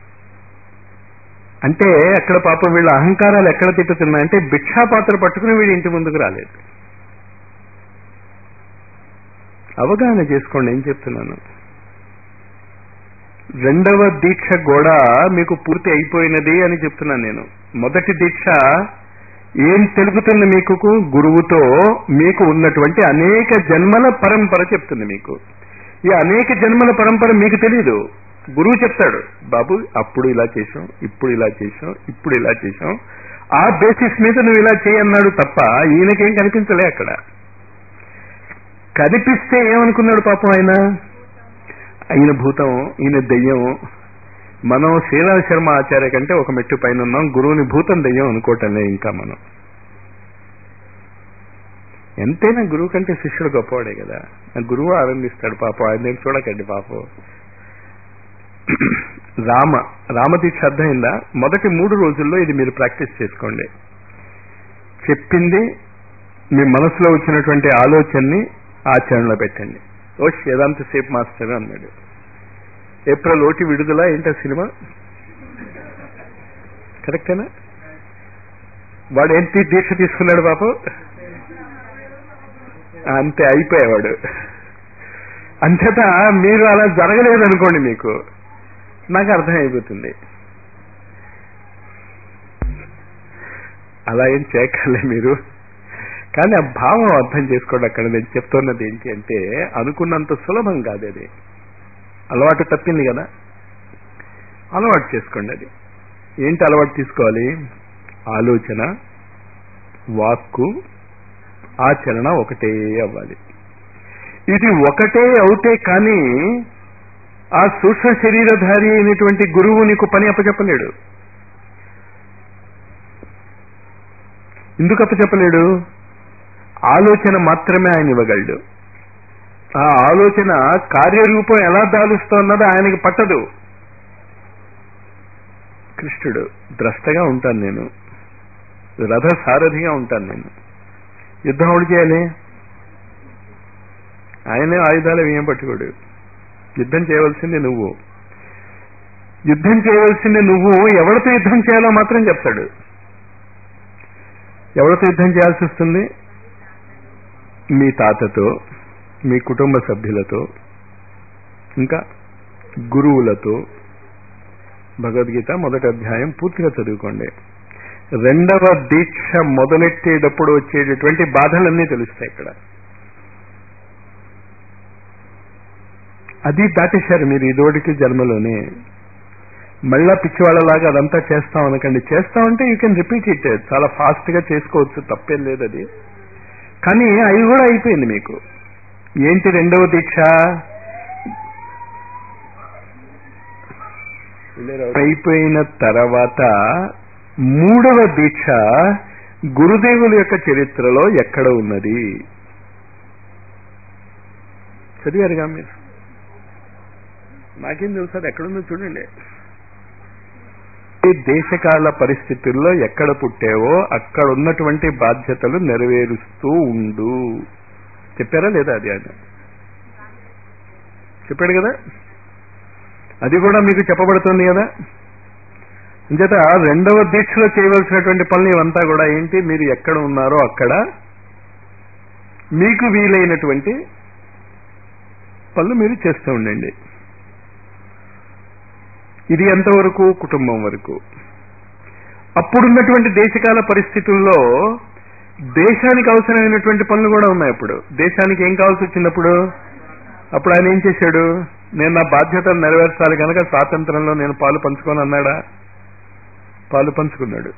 అంటే అక్కడ పాపం వీళ్ళ అహంకారాలు ఎక్కడ తిట్టుతున్నాయంటే భిక్షా పాత్ర పట్టుకుని వీడి ఇంటి ముందుకు రాలేదు అవగాహన చేసుకోండి ఏం చెప్తున్నాను రెండవ దీక్ష కూడా మీకు పూర్తి అయిపోయినది అని చెప్తున్నాను నేను మొదటి దీక్ష ఏం తెలుపుతుంది మీకు గురువుతో మీకు ఉన్నటువంటి అనేక జన్మల పరంపర చెప్తుంది మీకు ఈ అనేక జన్మల పరంపర మీకు తెలియదు గురువు చెప్తాడు బాబు అప్పుడు ఇలా చేశాం ఇప్పుడు ఇలా చేశాం ఇప్పుడు ఇలా చేశాం ఆ బేసిస్ మీద నువ్వు ఇలా చేయన్నాడు తప్ప ఈయనకేం కనిపించలే అక్కడ కనిపిస్తే ఏమనుకున్నాడు పాపం ఆయన ఈయన భూతం ఈయన దెయ్యం మనం శ్రీరామ శర్మ ఆచార్య కంటే ఒక మెట్టు పైన ఉన్నాం గురువుని భూతం దెయ్యం అనుకోవటంలే ఇంకా మనం ఎంతైనా గురువు కంటే శిష్యుడు గొప్పవాడే కదా ఆ గురువు ఆనందిస్తాడు పాపం ఆయన చూడకండి పాపం రామ రామదీక్ష అర్థమైందా మొదటి మూడు రోజుల్లో ఇది మీరు ప్రాక్టీస్ చేసుకోండి చెప్పింది మీ మనసులో వచ్చినటువంటి ఆలోచనని ఆచరణలో పెట్టండి ఓ వేదాంత సేఫ్ మాస్టర్ అన్నాడు ఏప్రిల్ ఓటి విడుదల ఏంటా సినిమా కరెక్టేనా వాడు ఏంటి దీక్ష తీసుకున్నాడు పాపం అంతే అయిపోయేవాడు అంచేత మీరు అలా జరగలేదు అనుకోండి మీకు నాకు అర్థమైపోతుంది అలా ఏం చేయక్కర్లే మీరు కానీ ఆ భావం అర్థం చేసుకోండి అక్కడ నేను చెప్తున్నది ఏంటి అంటే అనుకున్నంత సులభం కాదు అది అలవాటు తప్పింది కదా అలవాటు చేసుకోండి అది ఏంటి అలవాటు తీసుకోవాలి ఆలోచన వాక్కు ఆచరణ ఒకటే అవ్వాలి ఇది ఒకటే అవుతే కానీ ఆ సూక్ష్మ శరీరధారి అయినటువంటి గురువు నీకు పని అప్పచెప్పలేడు ఎందుకు అప్పచెప్పలేడు ఆలోచన మాత్రమే ఆయన ఇవ్వగలడు ఆ ఆలోచన కార్యరూపం ఎలా దాలుస్తోన్నదో ఆయనకి పట్టదు కృష్ణుడు ద్రష్టగా ఉంటాను నేను రథ సారథిగా ఉంటాను నేను యుద్ధం ఎవడు చేయాలి ఆయనే ఆయుధాలు ఏం పట్టుకోడు యుద్ధం చేయవలసింది నువ్వు యుద్ధం చేయవలసింది నువ్వు ఎవరితో యుద్ధం చేయాలో మాత్రం చెప్తాడు ఎవరితో యుద్ధం చేయాల్సి వస్తుంది మీ తాతతో మీ కుటుంబ సభ్యులతో ఇంకా గురువులతో భగవద్గీత మొదటి అధ్యాయం పూర్తిగా చదువుకోండి రెండవ దీక్ష మొదలెట్టేటప్పుడు వచ్చేటటువంటి బాధలన్నీ తెలుస్తాయి ఇక్కడ అది దాటేశారు మీరు ఇదోడికి జన్మలోనే మళ్ళా పిచ్చివాళ్ళలాగా అదంతా చేస్తాం అనకండి చేస్తామంటే యూ కెన్ రిపీట్ ఇట్ చాలా ఫాస్ట్ గా చేసుకోవచ్చు తప్పేం లేదు అది కానీ అవి కూడా అయిపోయింది మీకు ఏంటి రెండవ దీక్ష అయిపోయిన తర్వాత మూడవ దీక్ష గురుదేవుల యొక్క చరిత్రలో ఎక్కడ ఉన్నది చదివారుగా మీరు నాకేం తెలుసు అది ఎక్కడుందో చూడండి ఈ దేశకాల పరిస్థితుల్లో ఎక్కడ పుట్టావో అక్కడ ఉన్నటువంటి బాధ్యతలు నెరవేరుస్తూ ఉండు చెప్పారా లేదా అది ఆయన చెప్పాడు కదా అది కూడా మీకు చెప్పబడుతుంది కదా అంచేత రెండవ దీక్షలో చేయవలసినటువంటి పనులు ఇవంతా కూడా ఏంటి మీరు ఎక్కడ ఉన్నారో అక్కడ మీకు వీలైనటువంటి పనులు మీరు చేస్తూ ఉండండి ఇది ఎంతవరకు కుటుంబం వరకు అప్పుడున్నటువంటి దేశకాల పరిస్థితుల్లో దేశానికి అవసరమైనటువంటి పనులు కూడా ఉన్నాయి అప్పుడు దేశానికి ఏం కావాల్సి వచ్చినప్పుడు అప్పుడు ఆయన ఏం చేశాడు నేను నా బాధ్యతలు నెరవేర్చాలి కనుక స్వాతంత్రంలో నేను పాలు పంచుకొని అన్నాడా పాలు పంచుకున్నాడు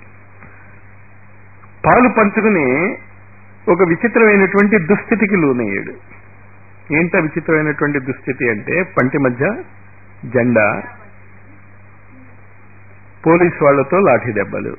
పాలు పంచుకుని ఒక విచిత్రమైనటువంటి దుస్థితికి లోనయ్యాడు ఏంట విచిత్రమైనటువంటి దుస్థితి అంటే పంటి మధ్య జెండా పోలీస్ వాళ్లతో లాఠీ దెబ్బలు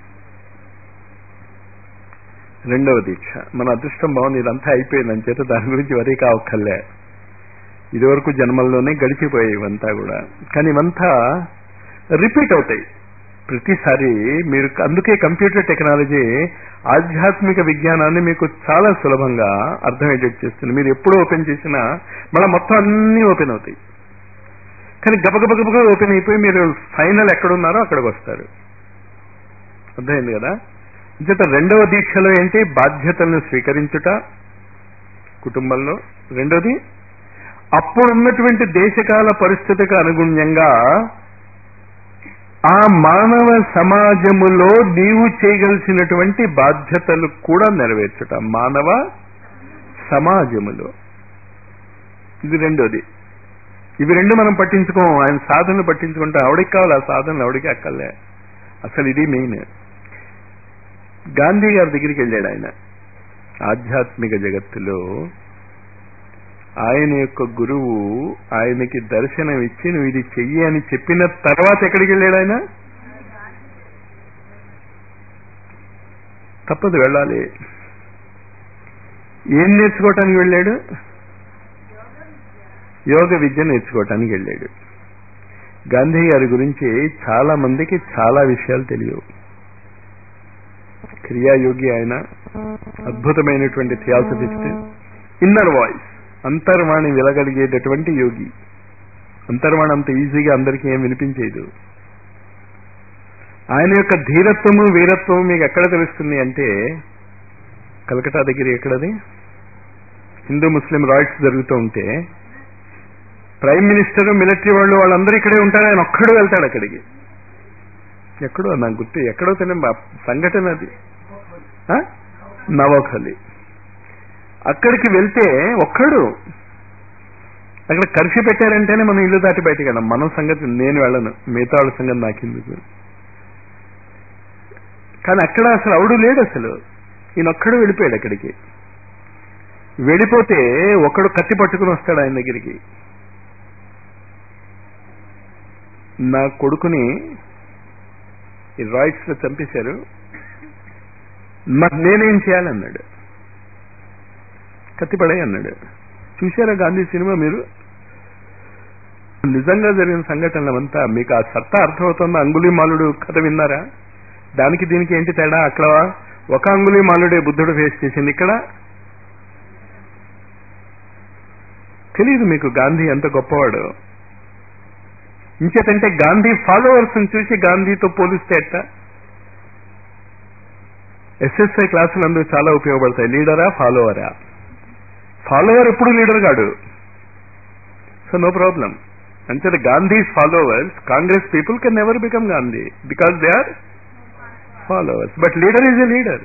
రెండవ దీక్ష మన అదృష్టం బాగుంది ఇదంతా అయిపోయిందని చేత దాని గురించి వరీ కావక్కర్లే ఇదివరకు జన్మల్లోనే గడిచిపోయాయి ఇవంతా కూడా కానీ ఇవంతా రిపీట్ అవుతాయి ప్రతిసారి మీరు అందుకే కంప్యూటర్ టెక్నాలజీ ఆధ్యాత్మిక విజ్ఞానాన్ని మీకు చాలా సులభంగా అర్థమయ్యేటట్టు చేస్తుంది మీరు ఎప్పుడు ఓపెన్ చేసినా మళ్ళీ మొత్తం అన్నీ ఓపెన్ అవుతాయి కానీ గబగబగబగా ఓపెన్ అయిపోయి మీరు ఫైనల్ ఎక్కడున్నారో అక్కడికి వస్తారు అర్థమైంది కదా ఇంత రెండవ దీక్షలో ఏంటి బాధ్యతలను స్వీకరించుట కుటుంబంలో రెండోది అప్పుడున్నటువంటి దేశకాల పరిస్థితికి అనుగుణ్యంగా ఆ మానవ సమాజములో నీవు చేయగలిసినటువంటి బాధ్యతలు కూడా నెరవేర్చుట మానవ సమాజములో ఇది రెండోది ఇవి రెండు మనం పట్టించుకోం ఆయన సాధనలు పట్టించుకుంటే ఆవిడకి కావాలి ఆ సాధనలు ఆవిడకి అక్కర్లే అసలు ఇది మెయిన్ గాంధీ గారి దగ్గరికి వెళ్ళాడు ఆయన ఆధ్యాత్మిక జగత్తులో ఆయన యొక్క గురువు ఆయనకి దర్శనం ఇచ్చి నువ్వు ఇది చెయ్యి అని చెప్పిన తర్వాత ఎక్కడికి వెళ్ళాడు ఆయన తప్పదు వెళ్ళాలి ఏం నేర్చుకోవటానికి వెళ్ళాడు యోగ విద్య నేర్చుకోవటానికి వెళ్ళాడు గాంధీ గారి గురించి చాలా మందికి చాలా విషయాలు తెలియవు క్రియాయోగి ఆయన అద్భుతమైనటువంటి థియాసఫిస్ట్ ఇన్నర్ వాయిస్ అంతర్వాణి విలగలిగేటటువంటి యోగి అంతర్వాణి అంత ఈజీగా అందరికీ ఏం వినిపించేది ఆయన యొక్క ధీరత్వము వీరత్వము మీకు ఎక్కడ తెలుస్తుంది అంటే కలకటా దగ్గర ఎక్కడది హిందూ ముస్లిం రాయిట్స్ జరుగుతూ ఉంటే ప్రైమ్ మినిస్టర్ మిలిటరీ వాళ్ళు వాళ్ళందరూ ఇక్కడే ఉంటారు ఆయన ఒక్కడు వెళ్తాడు అక్కడికి ఎక్కడో నాకు గుర్తు ఎక్కడో తెలియ సంఘటన అది ఆ? నవోఖలి అక్కడికి వెళ్తే ఒక్కడు అక్కడ కర్ఫ్యూ పెట్టారంటేనే మనం ఇల్లు దాటి బయటకు వెళ్ళాం మనం సంగతి నేను వెళ్ళను మిగతా వాళ్ళ సంగతి నాకెందుకు కానీ అక్కడ అసలు అవుడు లేడు అసలు ఈయనొక్కడు వెళ్ళిపోయాడు అక్కడికి వెళ్ళిపోతే ఒకడు కత్తి పట్టుకుని వస్తాడు ఆయన దగ్గరికి నా కొడుకుని ఈ రాయిట్స్ లో చంపేశారు మరి నేనేం చేయాలన్నాడు కత్తిపడే అన్నాడు చూశారా గాంధీ సినిమా మీరు నిజంగా జరిగిన సంఘటనలంతా మీకు ఆ సత్తా అర్థమవుతుందా అంగుళీ మాలుడు కథ విన్నారా దానికి దీనికి ఏంటి తేడా అక్కడ ఒక అంగుళీ మాలుడే బుద్ధుడు ఫేస్ చేసింది ఇక్కడ తెలియదు మీకు గాంధీ ఎంత గొప్పవాడు ఇంచేతంటే గాంధీ ఫాలోవర్స్ చూసి గాంధీతో పోలిస్తే ఎట్ట ఎస్ఎస్ఐ క్లాసులు అందుకు చాలా ఉపయోగపడతాయి లీడరా ఫాలోవరా ఫాలోవర్ ఎప్పుడు లీడర్ కాడు సో నో ప్రాబ్లం అంతే Gandhi followers Congress people can never become Gandhi because they are followers but leader is a leader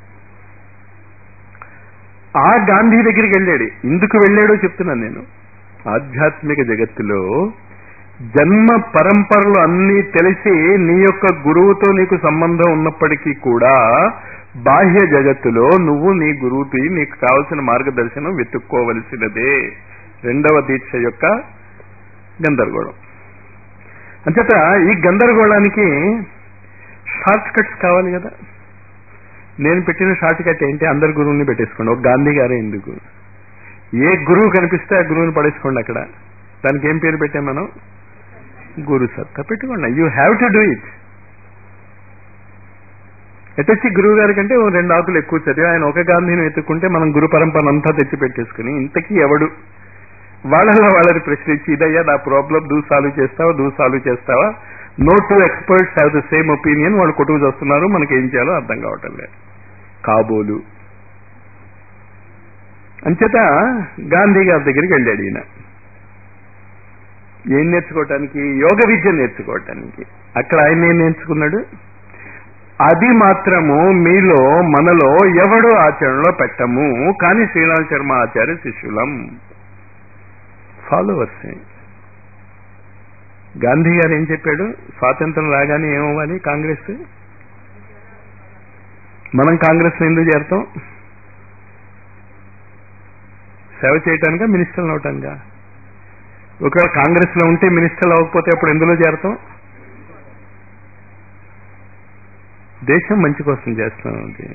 ఆ గాంధీ దగ్గరికి వెళ్ళాడు ఎందుకు వెళ్ళాడో చెప్తున్నాను నేను ఆధ్యాత్మిక జగత్తులో జన్మ పరంపరలు అన్నీ తెలిసి నీ యొక్క గురువుతో నీకు సంబంధం ఉన్నప్పటికీ కూడా బాహ్య జగత్తులో నువ్వు నీ గురువుకి నీకు కావలసిన మార్గదర్శనం వెతుక్కోవలసినదే రెండవ దీక్ష యొక్క గందరగోళం అంచేత ఈ గందరగోళానికి షార్ట్ కట్స్ కావాలి కదా నేను పెట్టిన షార్ట్ కట్ ఏంటి అందరి గురువుని పెట్టేసుకోండి ఒక గాంధీ గారే ఎందుకు ఏ గురువు కనిపిస్తే ఆ గురువుని పడేసుకోండి అక్కడ దానికి ఏం పేరు పెట్టాం మనం గురు సత్తా పెట్టుకోండి you have to do it ఎటొచ్చి గురువు గారి కంటే ఓ రెండు ఆకులు ఎక్కువ చదివి ఆయన ఒక గాంధీని వెతుక్కుంటే మనం గురు పరంపర అంతా తెచ్చి పెట్టేసుకుని ఇంతకీ ఎవడు వాళ్ళలో వాళ్ళని ప్రశ్నించి ఇదయ్యా నా ప్రాబ్లం దూ సాల్వ్ చేస్తావా దూ సాల్వ్ చేస్తావా no two experts have the same opinion వాళ్ళు కొట్టుకు చేస్తున్నారు మనకి ఏం చేయాలో అర్థం కావటం లేదు కాబోలు అంచేత గాంధీ గారి దగ్గరికి వెళ్ళాడు ఈయన ఏం నేర్చుకోవటానికి యోగ విద్య నేర్చుకోవటానికి అక్కడ ఆయన ఏం నేర్చుకున్నాడు అది మాత్రము మీలో మనలో ఎవడు ఆచరణలో పెట్టము కానీ శ్రీరామ్ శర్మ ఆచార్య శిష్యులం ఫాలోవర్స్ గాంధీ గారు ఏం చెప్పాడు స్వాతంత్రం రాగానే ఏమవ్వాలి కాంగ్రెస్ మనం కాంగ్రెస్ ఎందుకు చేరతాం సేవ చేయటానికా మినిస్టర్లు అవటానికా ఒకవేళ కాంగ్రెస్ లో ఉంటే మినిస్టర్లు అవ్వకపోతే అప్పుడు ఎందులో చేరతాం దేశం మంచి కోసం చేస్తాం అది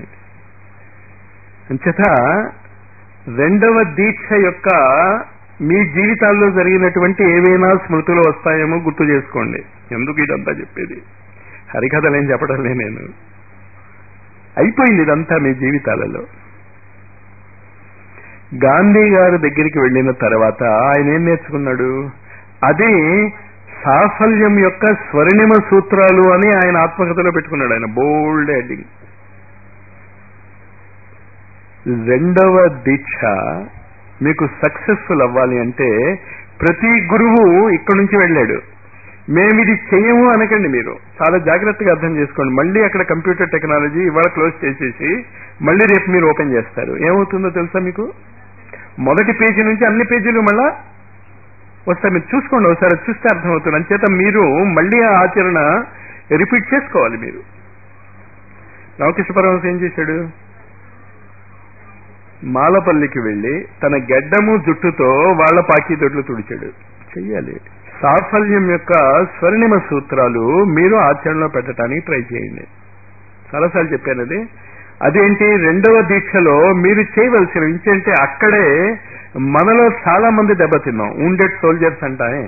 అంచేత రెండవ దీక్ష యొక్క మీ జీవితాల్లో జరిగినటువంటి ఏవైనా స్మృతులు వస్తాయేమో గుర్తు చేసుకోండి ఎందుకు ఇదంతా చెప్పేది హరికథలేం చెప్పడం లే నేను అయిపోయింది ఇదంతా మీ జీవితాలలో గాంధీ గారి దగ్గరికి వెళ్ళిన తర్వాత ఆయన ఏం నేర్చుకున్నాడు అది సాఫల్యం యొక్క స్వర్ణిమ సూత్రాలు అని ఆయన ఆత్మకథలో పెట్టుకున్నాడు ఆయన బోల్డ్ హెడ్డింగ్ రెండవ దీక్ష మీకు సక్సెస్ఫుల్ అవ్వాలి అంటే ప్రతి గురువు ఇక్కడి నుంచి వెళ్ళాడు మేము ఇది చెయ్యము అనకండి మీరు చాలా జాగ్రత్తగా అర్థం చేసుకోండి మళ్ళీ అక్కడ కంప్యూటర్ టెక్నాలజీ ఇవాళ క్లోజ్ చేసేసి మళ్ళీ రేపు మీరు ఓపెన్ చేస్తారు ఏమవుతుందో తెలుసా మీకు మొదటి పేజీ నుంచి అన్ని పేజీలు మళ్ళా వస్తాయి మీరు చూసుకోండి ఒకసారి అది చూస్తే అర్థమవుతుంది అంచేత మీరు మళ్ళీ ఆ ఆచరణ రిపీట్ చేసుకోవాలి మీరు రామకృష్ణ పరమహంస ఏం చేశాడు మాలపల్లికి వెళ్లి తన గెడ్డము జుట్టుతో వాళ్ల పాకీదొడ్లు తుడిచాడు చెయ్యాలి సాఫల్యం యొక్క స్వర్ణిమ సూత్రాలు మీరు ఆచరణలో పెట్టడానికి ట్రై చేయండి చాలాసార్లు చెప్పాను అది అదేంటి రెండవ దీక్షలో మీరు చేయవలసిన ఏంటంటే అక్కడే మనలో చాలా మంది దెబ్బతిన్నాం ఉండెడ్ సోల్జర్స్ అంటానే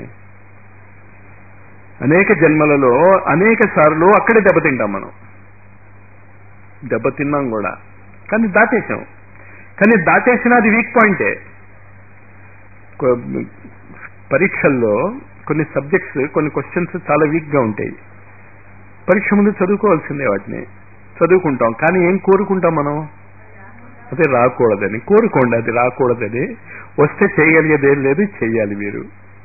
అనేక జన్మలలో అనేక సార్లు అక్కడే దెబ్బతింటాం మనం దెబ్బతిన్నాం కూడా కానీ దాటేసాం కానీ దాటేసిన అది వీక్ పాయింటే కొ- పరీక్షల్లో కొన్ని సబ్జెక్ట్స్ కొన్ని క్వశ్చన్స్ చాలా వీక్ గా ఉంటాయి పరీక్ష ముందు చదువుకోవాల్సిందే వాటిని చదువుకుంటాం కానీ ఏం కోరుకుంటాం మనం అదే రాకూడదని కోరుకోండి అది రాకూడదని వస్తే చేయగలిగేది ఏం లేదు చెయ్యాలి మీరు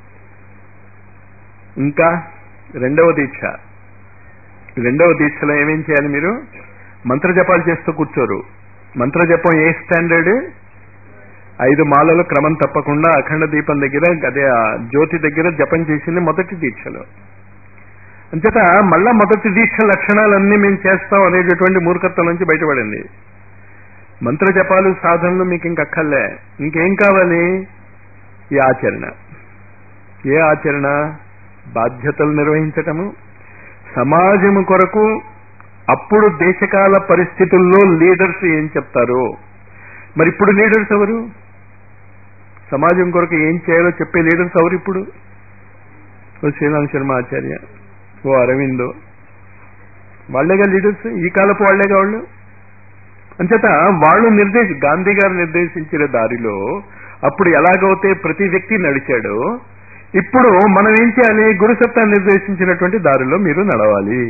ఇంకా రెండవ దీక్ష రెండవ దీక్షలో ఏమేం చేయాలి మీరు మంత్ర జపాలు చేస్తూ కూర్చోరు మంత్ర జపం ఏ స్టాండర్డ్ ఐదు మాలలు క్రమం తప్పకుండా అఖండ దీపం దగ్గర అదే ఆ జ్యోతి దగ్గర జపం చేసింది మొదటి దీక్షలో అంచేత మళ్ళా మొదటి దీక్ష లక్షణాలన్నీ మేము చేస్తాం అనేటటువంటి మూర్ఖత్వం నుంచి బయటపడింది మంత్ర జపాలు సాధనలు మీకు ఇంకక్కర్లే ఇంకేం కావాలి ఈ ఆచరణ ఏ ఆచరణ బాధ్యతలు నిర్వహించటము సమాజము కొరకు అప్పుడు దేశకాల పరిస్థితుల్లో లీడర్స్ ఏం చెప్తారు మరి ఇప్పుడు లీడర్స్ ఎవరు సమాజం కొరకు ఏం చేయాలో చెప్పే లీడర్స్ ఎవరు ఇప్పుడు ఓ శ్రీరామ్ శర్మ ఆచార్య ఓ అరవిందో వాళ్లేగా లీడర్స్ ఈ కాలపు వాళ్లేగా వాళ్ళు అంచేత వాళ్ళు నిర్దేశ గాంధీ గారు నిర్దేశించిన దారిలో అప్పుడు ఎలాగైతే ప్రతి వ్యక్తి నడిచాడో ఇప్పుడు మనం ఏం చేయాలి గురుసత్తా నిర్దేశించినటువంటి దారిలో మీరు నడవాలి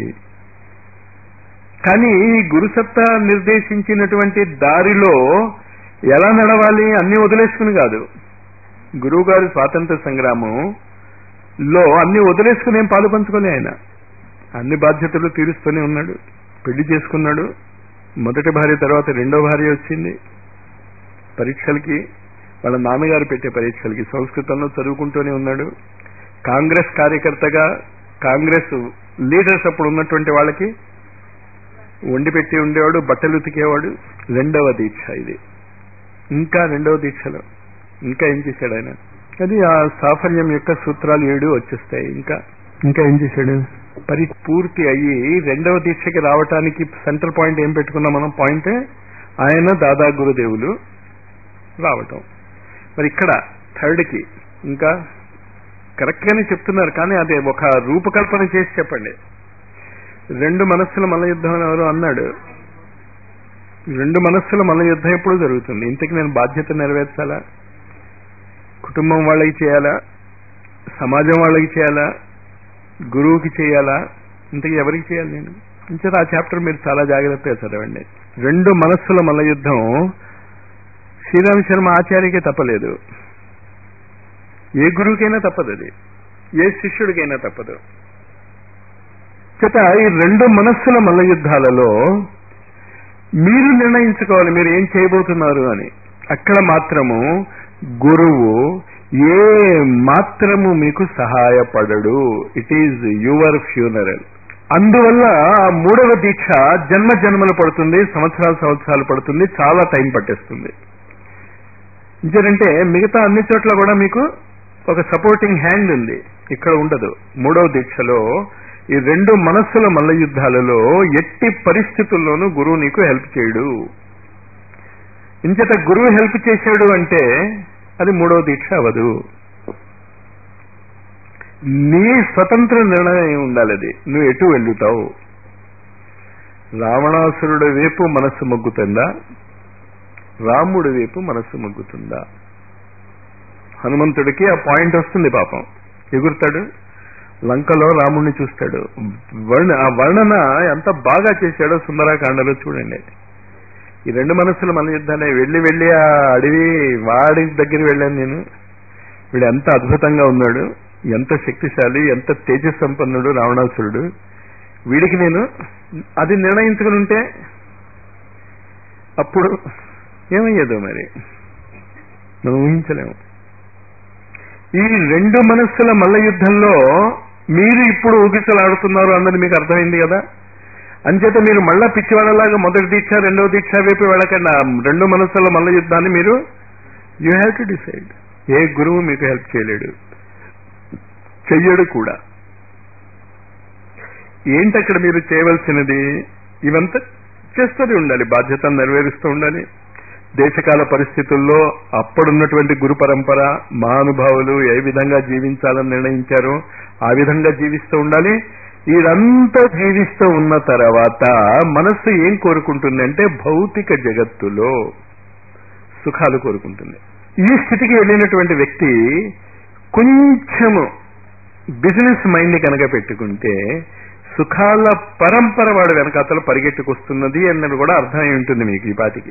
కానీ ఈ గురుసత్తా నిర్దేశించినటువంటి దారిలో ఎలా నడవాలి అన్ని వదిలేసుకుని కాదు గురువు గారి స్వాతంత్ర సంగ్రామం లో అన్ని వదిలేసుకుని ఏం పాలు పంచుకోలే ఆయన అన్ని బాధ్యతలు తీరుస్తూనే ఉన్నాడు పెళ్లి చేసుకున్నాడు మొదటి భార్య తర్వాత రెండో భార్య వచ్చింది పరీక్షలకి వాళ్ళ నాన్నగారు పెట్టే పరీక్షలకి సంస్కృతంలో చదువుకుంటూనే ఉన్నాడు కాంగ్రెస్ కార్యకర్తగా కాంగ్రెస్ లీడర్స్ అప్పుడు ఉన్నటువంటి వాళ్ళకి వండి పెట్టి ఉండేవాడు బట్టలు ఉతికేవాడు రెండవ దీక్ష ఇది ఇంకా రెండవ దీక్షలో ఇంకా ఏం చేశాడు ఆయన అది ఆ సాఫల్యం యొక్క సూత్రాలు ఏడు వచ్చేస్తాయి ఇంకా ఇంకా ఏం చేశాడు పరి పూర్తి అయ్యి రెండవ దీక్షకి రావటానికి సెంటర్ పాయింట్ ఏం పెట్టుకున్నాం మనం పాయింట్ ఆయన దాదా గురుదేవులు రావటం మరి ఇక్కడ థర్డ్ కి ఇంకా కరెక్ట్ గానే చెప్తున్నారు కానీ అదే ఒక రూపకల్పన చేసి చెప్పండి రెండు మనస్సుల మల్ల యుద్ధం అని ఎవరు అన్నాడు రెండు మనస్సుల మల్ల యుద్ధం ఎప్పుడు జరుగుతుంది ఇంతకు నేను బాధ్యత నెరవేర్చాలా కుటుంబం వాళ్ళకి చేయాలా సమాజం వాళ్ళకి చేయాలా గురువుకి చేయాలా ఇంతకు ఎవరికి చేయాలి నేను ఇంచేత ఆ చాప్టర్ మీరు చాలా జాగ్రత్తగా చదవండి రెండు మనస్సుల మల్ల యుద్ధం శ్రీరామ్ శర్మ ఆచార్యకే తప్పలేదు ఏ గురువుకైనా తప్పదు అది ఏ శిష్యుడికైనా తప్పదు చేత ఈ రెండు మనస్సుల మల్ల యుద్ధాలలో మీరు నిర్ణయించుకోవాలి మీరు ఏం చేయబోతున్నారు అని అక్కడ మాత్రము గురువు ఏ మాత్రము మీకు సహాయపడడు ఇట్ ఈజ్ యువర్ ఫ్యూనరల్ అందువల్ల ఆ మూడవ దీక్ష జన్మ జన్మలు పడుతుంది సంవత్సరాలు సంవత్సరాలు పడుతుంది చాలా టైం పట్టేస్తుంది ఎందుకంటే మిగతా అన్ని చోట్ల కూడా మీకు ఒక సపోర్టింగ్ హ్యాండ్ ఉంది ఇక్కడ ఉండదు మూడవ దీక్షలో ఈ రెండు మనస్సుల మల్ల యుద్ధాలలో ఎట్టి పరిస్థితుల్లోనూ గురువు నీకు హెల్ప్ చేయడు ఇంచేత గురువు హెల్ప్ చేశాడు అంటే అది మూడవ దీక్ష అవదు నీ స్వతంత్ర నిర్ణయం ఉండాలి అది నువ్వు ఎటు వెళ్ళుతావు రావణాసురుడి వైపు మనస్సు మొగ్గుతుందా రాముడి వైపు మనస్సు మొగ్గుతుందా హనుమంతుడికి ఆ పాయింట్ వస్తుంది పాపం ఎగురుతాడు లంకలో రాముడిని చూస్తాడు వర్ణ ఆ వర్ణన ఎంత బాగా చేశాడో సుందరాకాండలో చూడండి ఈ రెండు మనస్సులు మన యుద్ధాలే వెళ్ళి వెళ్ళి ఆ అడవి వాడి దగ్గర వెళ్ళాను నేను వీడు ఎంత అద్భుతంగా ఉన్నాడు ఎంత శక్తిశాలి ఎంత తేజ సంపన్నుడు రావణాసురుడు వీడికి నేను అది నిర్ణయించుకుని ఉంటే అప్పుడు ఏమయ్యేదో మరి మనం ఊహించలేము ఈ రెండు మనస్సుల మల్ల యుద్ధంలో మీరు ఇప్పుడు ఊగిసలాడుతున్నారు అన్నది మీకు అర్థమైంది కదా అంచేత మీరు మళ్ళా పిచ్చివాళ్ళలాగా మొదటి దీక్ష రెండవ దీక్ష వైపు వెళ్ళకండి ఆ రెండు మనస్సుల మల్ల యుద్ధాన్ని మీరు యూ హ్యావ్ టు డిసైడ్ ఏ గురువు మీకు హెల్ప్ చేయలేడు చెయ్యడు కూడా ఏంటి అక్కడ మీరు చేయవలసినది ఇవంతా చేస్తూనే ఉండాలి బాధ్యతను నెరవేరుస్తూ ఉండాలి దేశకాల పరిస్థితుల్లో అప్పుడున్నటువంటి గురు పరంపర మహానుభావులు ఏ విధంగా జీవించాలని నిర్ణయించారో ఆ విధంగా జీవిస్తూ ఉండాలి ఇదంతా జీవిస్తూ ఉన్న తర్వాత మనస్సు ఏం కోరుకుంటుందంటే భౌతిక జగత్తులో సుఖాలు కోరుకుంటుంది ఈ స్థితికి వెళ్ళినటువంటి వ్యక్తి కొంచెము బిజినెస్ మైండ్ కనుక పెట్టుకుంటే సుఖాల పరంపర వాడు వెనకాతలు పరిగెట్టుకొస్తున్నది అన్నది కూడా అర్థమై ఉంటుంది మీకు ఈ పాటికి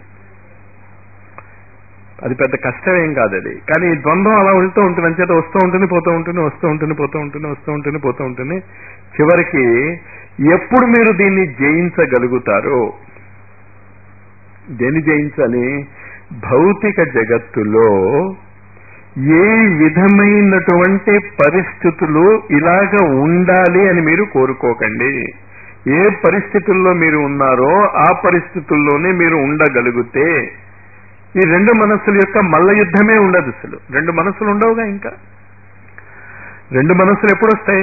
అది పెద్ద కష్టమేం కాదు అది కానీ ఈ ద్వంద్వం అలా వెళ్తూ ఉంటుంది అంచేత వస్తూ ఉంటుంది పోతూ ఉంటుంది వస్తూ ఉంటుంది పోతూ ఉంటుంది వస్తూ ఉంటుంది పోతూ ఉంటుంది చివరికి ఎప్పుడు మీరు దీన్ని జయించగలుగుతారో దేన్ని జయించాలి భౌతిక జగత్తులో ఏ విధమైనటువంటి పరిస్థితులు ఇలాగ ఉండాలి అని మీరు కోరుకోకండి ఏ పరిస్థితుల్లో మీరు ఉన్నారో ఆ పరిస్థితుల్లోనే మీరు ఉండగలిగితే ఈ రెండు మనస్సుల యొక్క మల్ల యుద్ధమే ఉండదు అసలు రెండు మనస్సులు ఉండవుగా ఇంకా రెండు మనస్సులు ఎప్పుడు వస్తాయి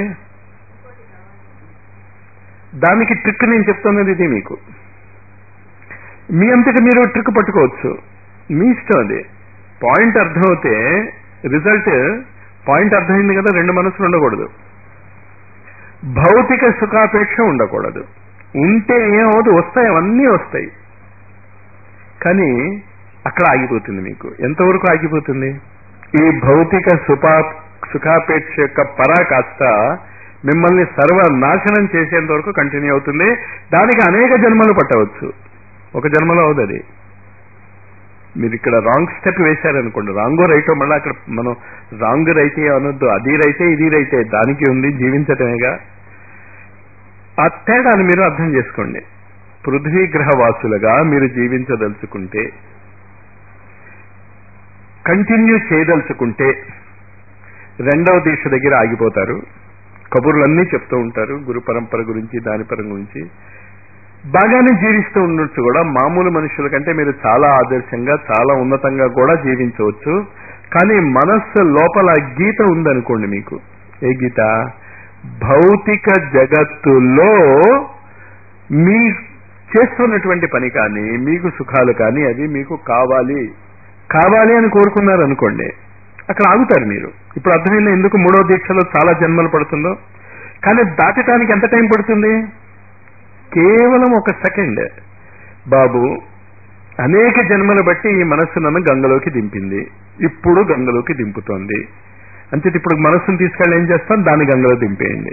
దానికి ట్రిక్ నేను చెప్తున్నది ఇది మీకు మీ అంతటి మీరు ట్రిక్ పట్టుకోవచ్చు మీ ఇష్టం అది పాయింట్ అర్థమవుతే రిజల్ట్ పాయింట్ అర్థమైంది కదా రెండు మనసులు ఉండకూడదు భౌతిక సుఖాపేక్ష ఉండకూడదు ఉంటే ఏమవుతుంది వస్తాయి అవన్నీ వస్తాయి కానీ అక్కడ ఆగిపోతుంది మీకు ఎంతవరకు ఆగిపోతుంది ఈ భౌతిక సుపా సుఖాపేక్ష యొక్క పరాకాష్ట మిమ్మల్ని సర్వనాశనం చేసేంత వరకు కంటిన్యూ అవుతుంది దానికి అనేక జన్మలు పట్టవచ్చు ఒక జన్మలో అవుతుంది మీరు ఇక్కడ రాంగ్ స్టెప్ వేశారనుకోండి రాంగో రైటో మళ్ళీ అక్కడ మనం రాంగ్ రైతే అనొద్దు అది రైతే ఇది రైతే దానికి ఉంది జీవించటమేగా ఆ తేడాను మీరు అర్థం చేసుకోండి పృథ్వీ గ్రహవాసులుగా మీరు జీవించదలుచుకుంటే కంటిన్యూ చేయదలుచుకుంటే రెండవ దీక్ష దగ్గర ఆగిపోతారు కబుర్లన్నీ చెప్తూ ఉంటారు గురు పరంపర గురించి దాని పరం గురించి బాగానే జీవిస్తూ ఉండొచ్చు కూడా మామూలు మనుషుల కంటే మీరు చాలా ఆదర్శంగా చాలా ఉన్నతంగా కూడా జీవించవచ్చు కానీ మనస్సు లోపల గీత ఉందనుకోండి మీకు ఏ గీత భౌతిక జగత్తులో మీ చేస్తున్నటువంటి పని కానీ మీకు సుఖాలు కానీ అది మీకు కావాలి కావాలి అని కోరుకున్నారు అనుకోండి అక్కడ ఆగుతారు మీరు ఇప్పుడు అర్థమైంది ఎందుకు మూడో దీక్షలో చాలా జన్మలు పడుతుందో కానీ దాటడానికి ఎంత టైం పడుతుంది కేవలం ఒక సెకండ్ బాబు అనేక జన్మలు బట్టి ఈ మనస్సు నన్ను గంగలోకి దింపింది ఇప్పుడు గంగలోకి దింపుతోంది అంటే ఇప్పుడు మనస్సును తీసుకెళ్ళి ఏం చేస్తాం దాన్ని గంగలో దింపేయండి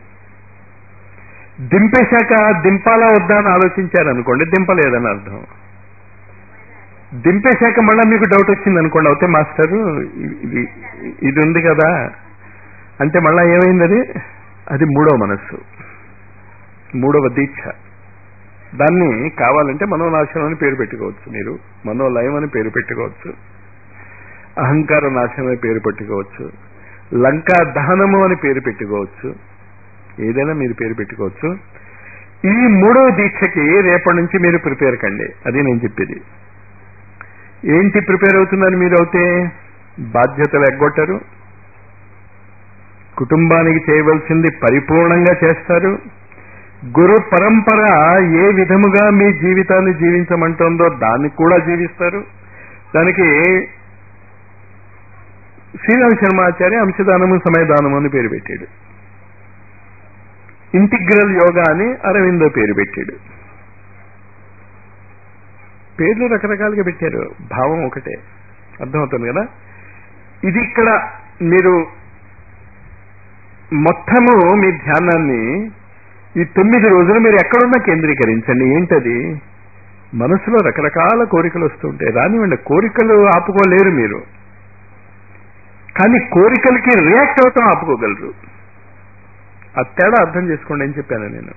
దింపేశాక దింపాలా వద్దా అని ఆలోచించారనుకోండి దింపలేదని అర్థం దింపేశాక మళ్ళీ మీకు డౌట్ వచ్చింది అనుకోండి అవుతే మాస్టరు ఇది ఇది ఉంది కదా అంటే మళ్ళా ఏమైంది అది అది మూడో మనస్సు మూడవ దీక్ష దాన్ని కావాలంటే మనోనాశనం అని పేరు పెట్టుకోవచ్చు మీరు మనోలయం అని పేరు పెట్టుకోవచ్చు అహంకార నాశనం అని పేరు పెట్టుకోవచ్చు లంకా దహనము అని పేరు పెట్టుకోవచ్చు ఏదైనా మీరు పేరు పెట్టుకోవచ్చు ఈ మూడవ దీక్షకి రేపటి నుంచి మీరు ప్రిపేర్ కండి అది నేను చెప్పేది ఏంటి ప్రిపేర్ అవుతున్నారు మీరు అవుతే బాధ్యతలు ఎగ్గొట్టారు కుటుంబానికి చేయవలసింది పరిపూర్ణంగా చేస్తారు గురు పరంపర ఏ విధముగా మీ జీవితాన్ని జీవించమంటుందో దాన్ని కూడా జీవిస్తారు దానికి శ్రీరామ శర్మాచార్య అంశదానము సమయదానము అని పేరు పెట్టాడు ఇంటిగ్రల్ యోగా అని అరవిందో పేరు పెట్టాడు పేర్లు రకరకాలుగా పెట్టారు భావం ఒకటే అర్థమవుతుంది కదా ఇది ఇక్కడ మీరు మొత్తము మీ ధ్యానాన్ని ఈ తొమ్మిది రోజులు మీరు ఎక్కడున్నా కేంద్రీకరించండి ఏంటది మనసులో రకరకాల కోరికలు వస్తుంటాయి రానివ్వండి కోరికలు ఆపుకోలేరు మీరు కానీ కోరికలకి రియాక్ట్ అవుతాం ఆపుకోగలరు ఆ తేడా అర్థం చేసుకోండి అని చెప్పాను నేను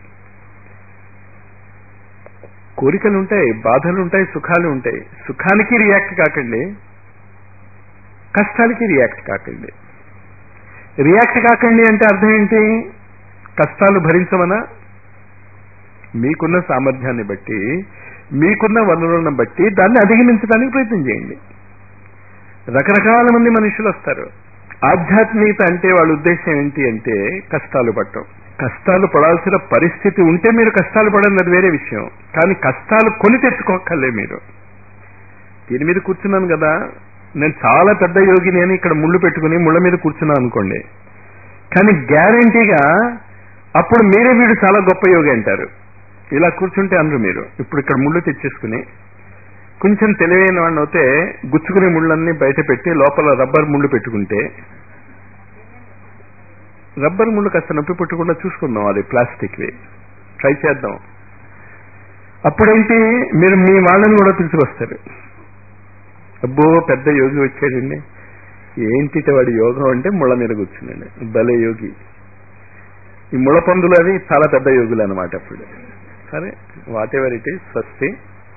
కోరికలు ఉంటాయి బాధలు ఉంటాయి సుఖాలు ఉంటాయి సుఖానికి రియాక్ట్ కాకండి కష్టాలకి రియాక్ట్ కాకండి రియాక్ట్ కాకండి అంటే అర్థం ఏంటి కష్టాలు భరించమనా మీకున్న సామర్థ్యాన్ని బట్టి మీకున్న వనరులను బట్టి దాన్ని అధిగమించడానికి ప్రయత్నం చేయండి రకరకాల మంది మనుషులు వస్తారు ఆధ్యాత్మికత అంటే వాళ్ళ ఉద్దేశం ఏంటి అంటే కష్టాలు పడటం కష్టాలు పడాల్సిన పరిస్థితి ఉంటే మీరు కష్టాలు పడండి అది వేరే విషయం కానీ కష్టాలు కొని తెచ్చుకోకర్లే మీరు దీని మీద కూర్చున్నాను కదా నేను చాలా పెద్ద యోగిని అని ఇక్కడ ముళ్ళు పెట్టుకుని ముళ్ళ మీద కూర్చున్నాను అనుకోండి కానీ గ్యారంటీగా అప్పుడు మీరే వీడు చాలా గొప్ప యోగి అంటారు ఇలా కూర్చుంటే అనరు మీరు ఇప్పుడు ఇక్కడ ముళ్ళు తెచ్చేసుకుని కొంచెం తెలివైన వాడిని అయితే గుచ్చుకునే ముళ్ళన్నీ బయట పెట్టి లోపల రబ్బర్ ముళ్ళు పెట్టుకుంటే రబ్బర్ ముళ్ళు కాస్త నొప్పి పెట్టకుండా చూసుకుందాం అది ప్లాస్టిక్వి ట్రై చేద్దాం అప్పుడేంటి మీరు మీ వాళ్ళని కూడా తీసుకొస్తారు అబ్బో పెద్ద యోగి వచ్చాడండి ఏంటి వాడి యోగం అంటే ముళ్ళ మీద కూర్చున్నాడు భలే యోగి ఈ ముళ్ళ పందులు అవి చాలా పెద్ద యోగులు అనమాట అప్పుడు సరే వాట్ ఎవర్ ఇట్ ఈస్ స్వస్తి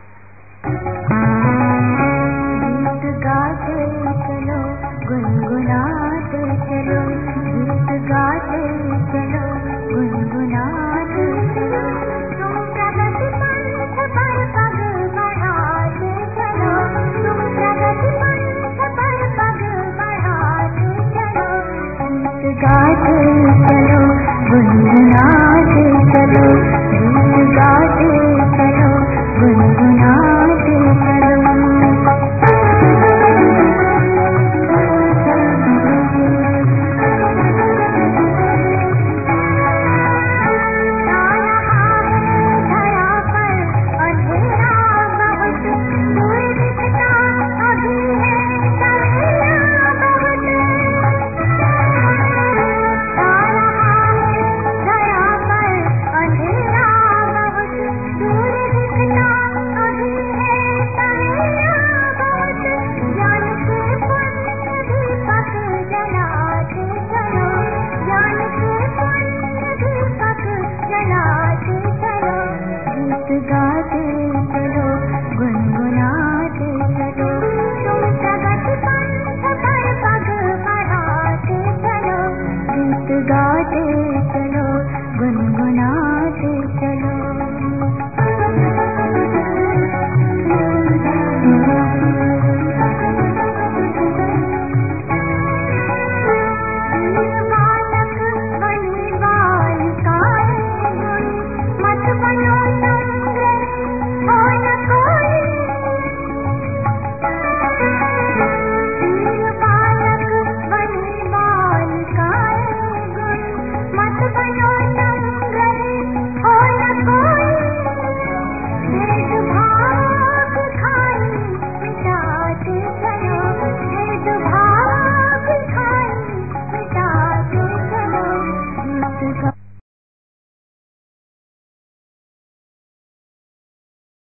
गीत गाते चलो गुनगुनाते चलो गीत गाते चलो गुनगुनाते चलो तुम प्रगति पंथ पर पग बढ़ाते चलो तुम प्रगति पंथ पर पग बढ़ाते चलो गीत गाते चलो गुनगुनाते चलो गीत गाते चलो गुनगुनाते गीत गाते चलो गुनगुनाते चलो तुम प्रगति पंथ पर पग बढ़ाते चलो गीत गाते चलो गुनगुनाते बालक बने बालिकाएं गुण मत बनो संग्रही हो न कोई वीर बालक बने बालिकाएं गुण मत बनो संग्रही हो न कोई भेदभाव की खाई मिटाते चलो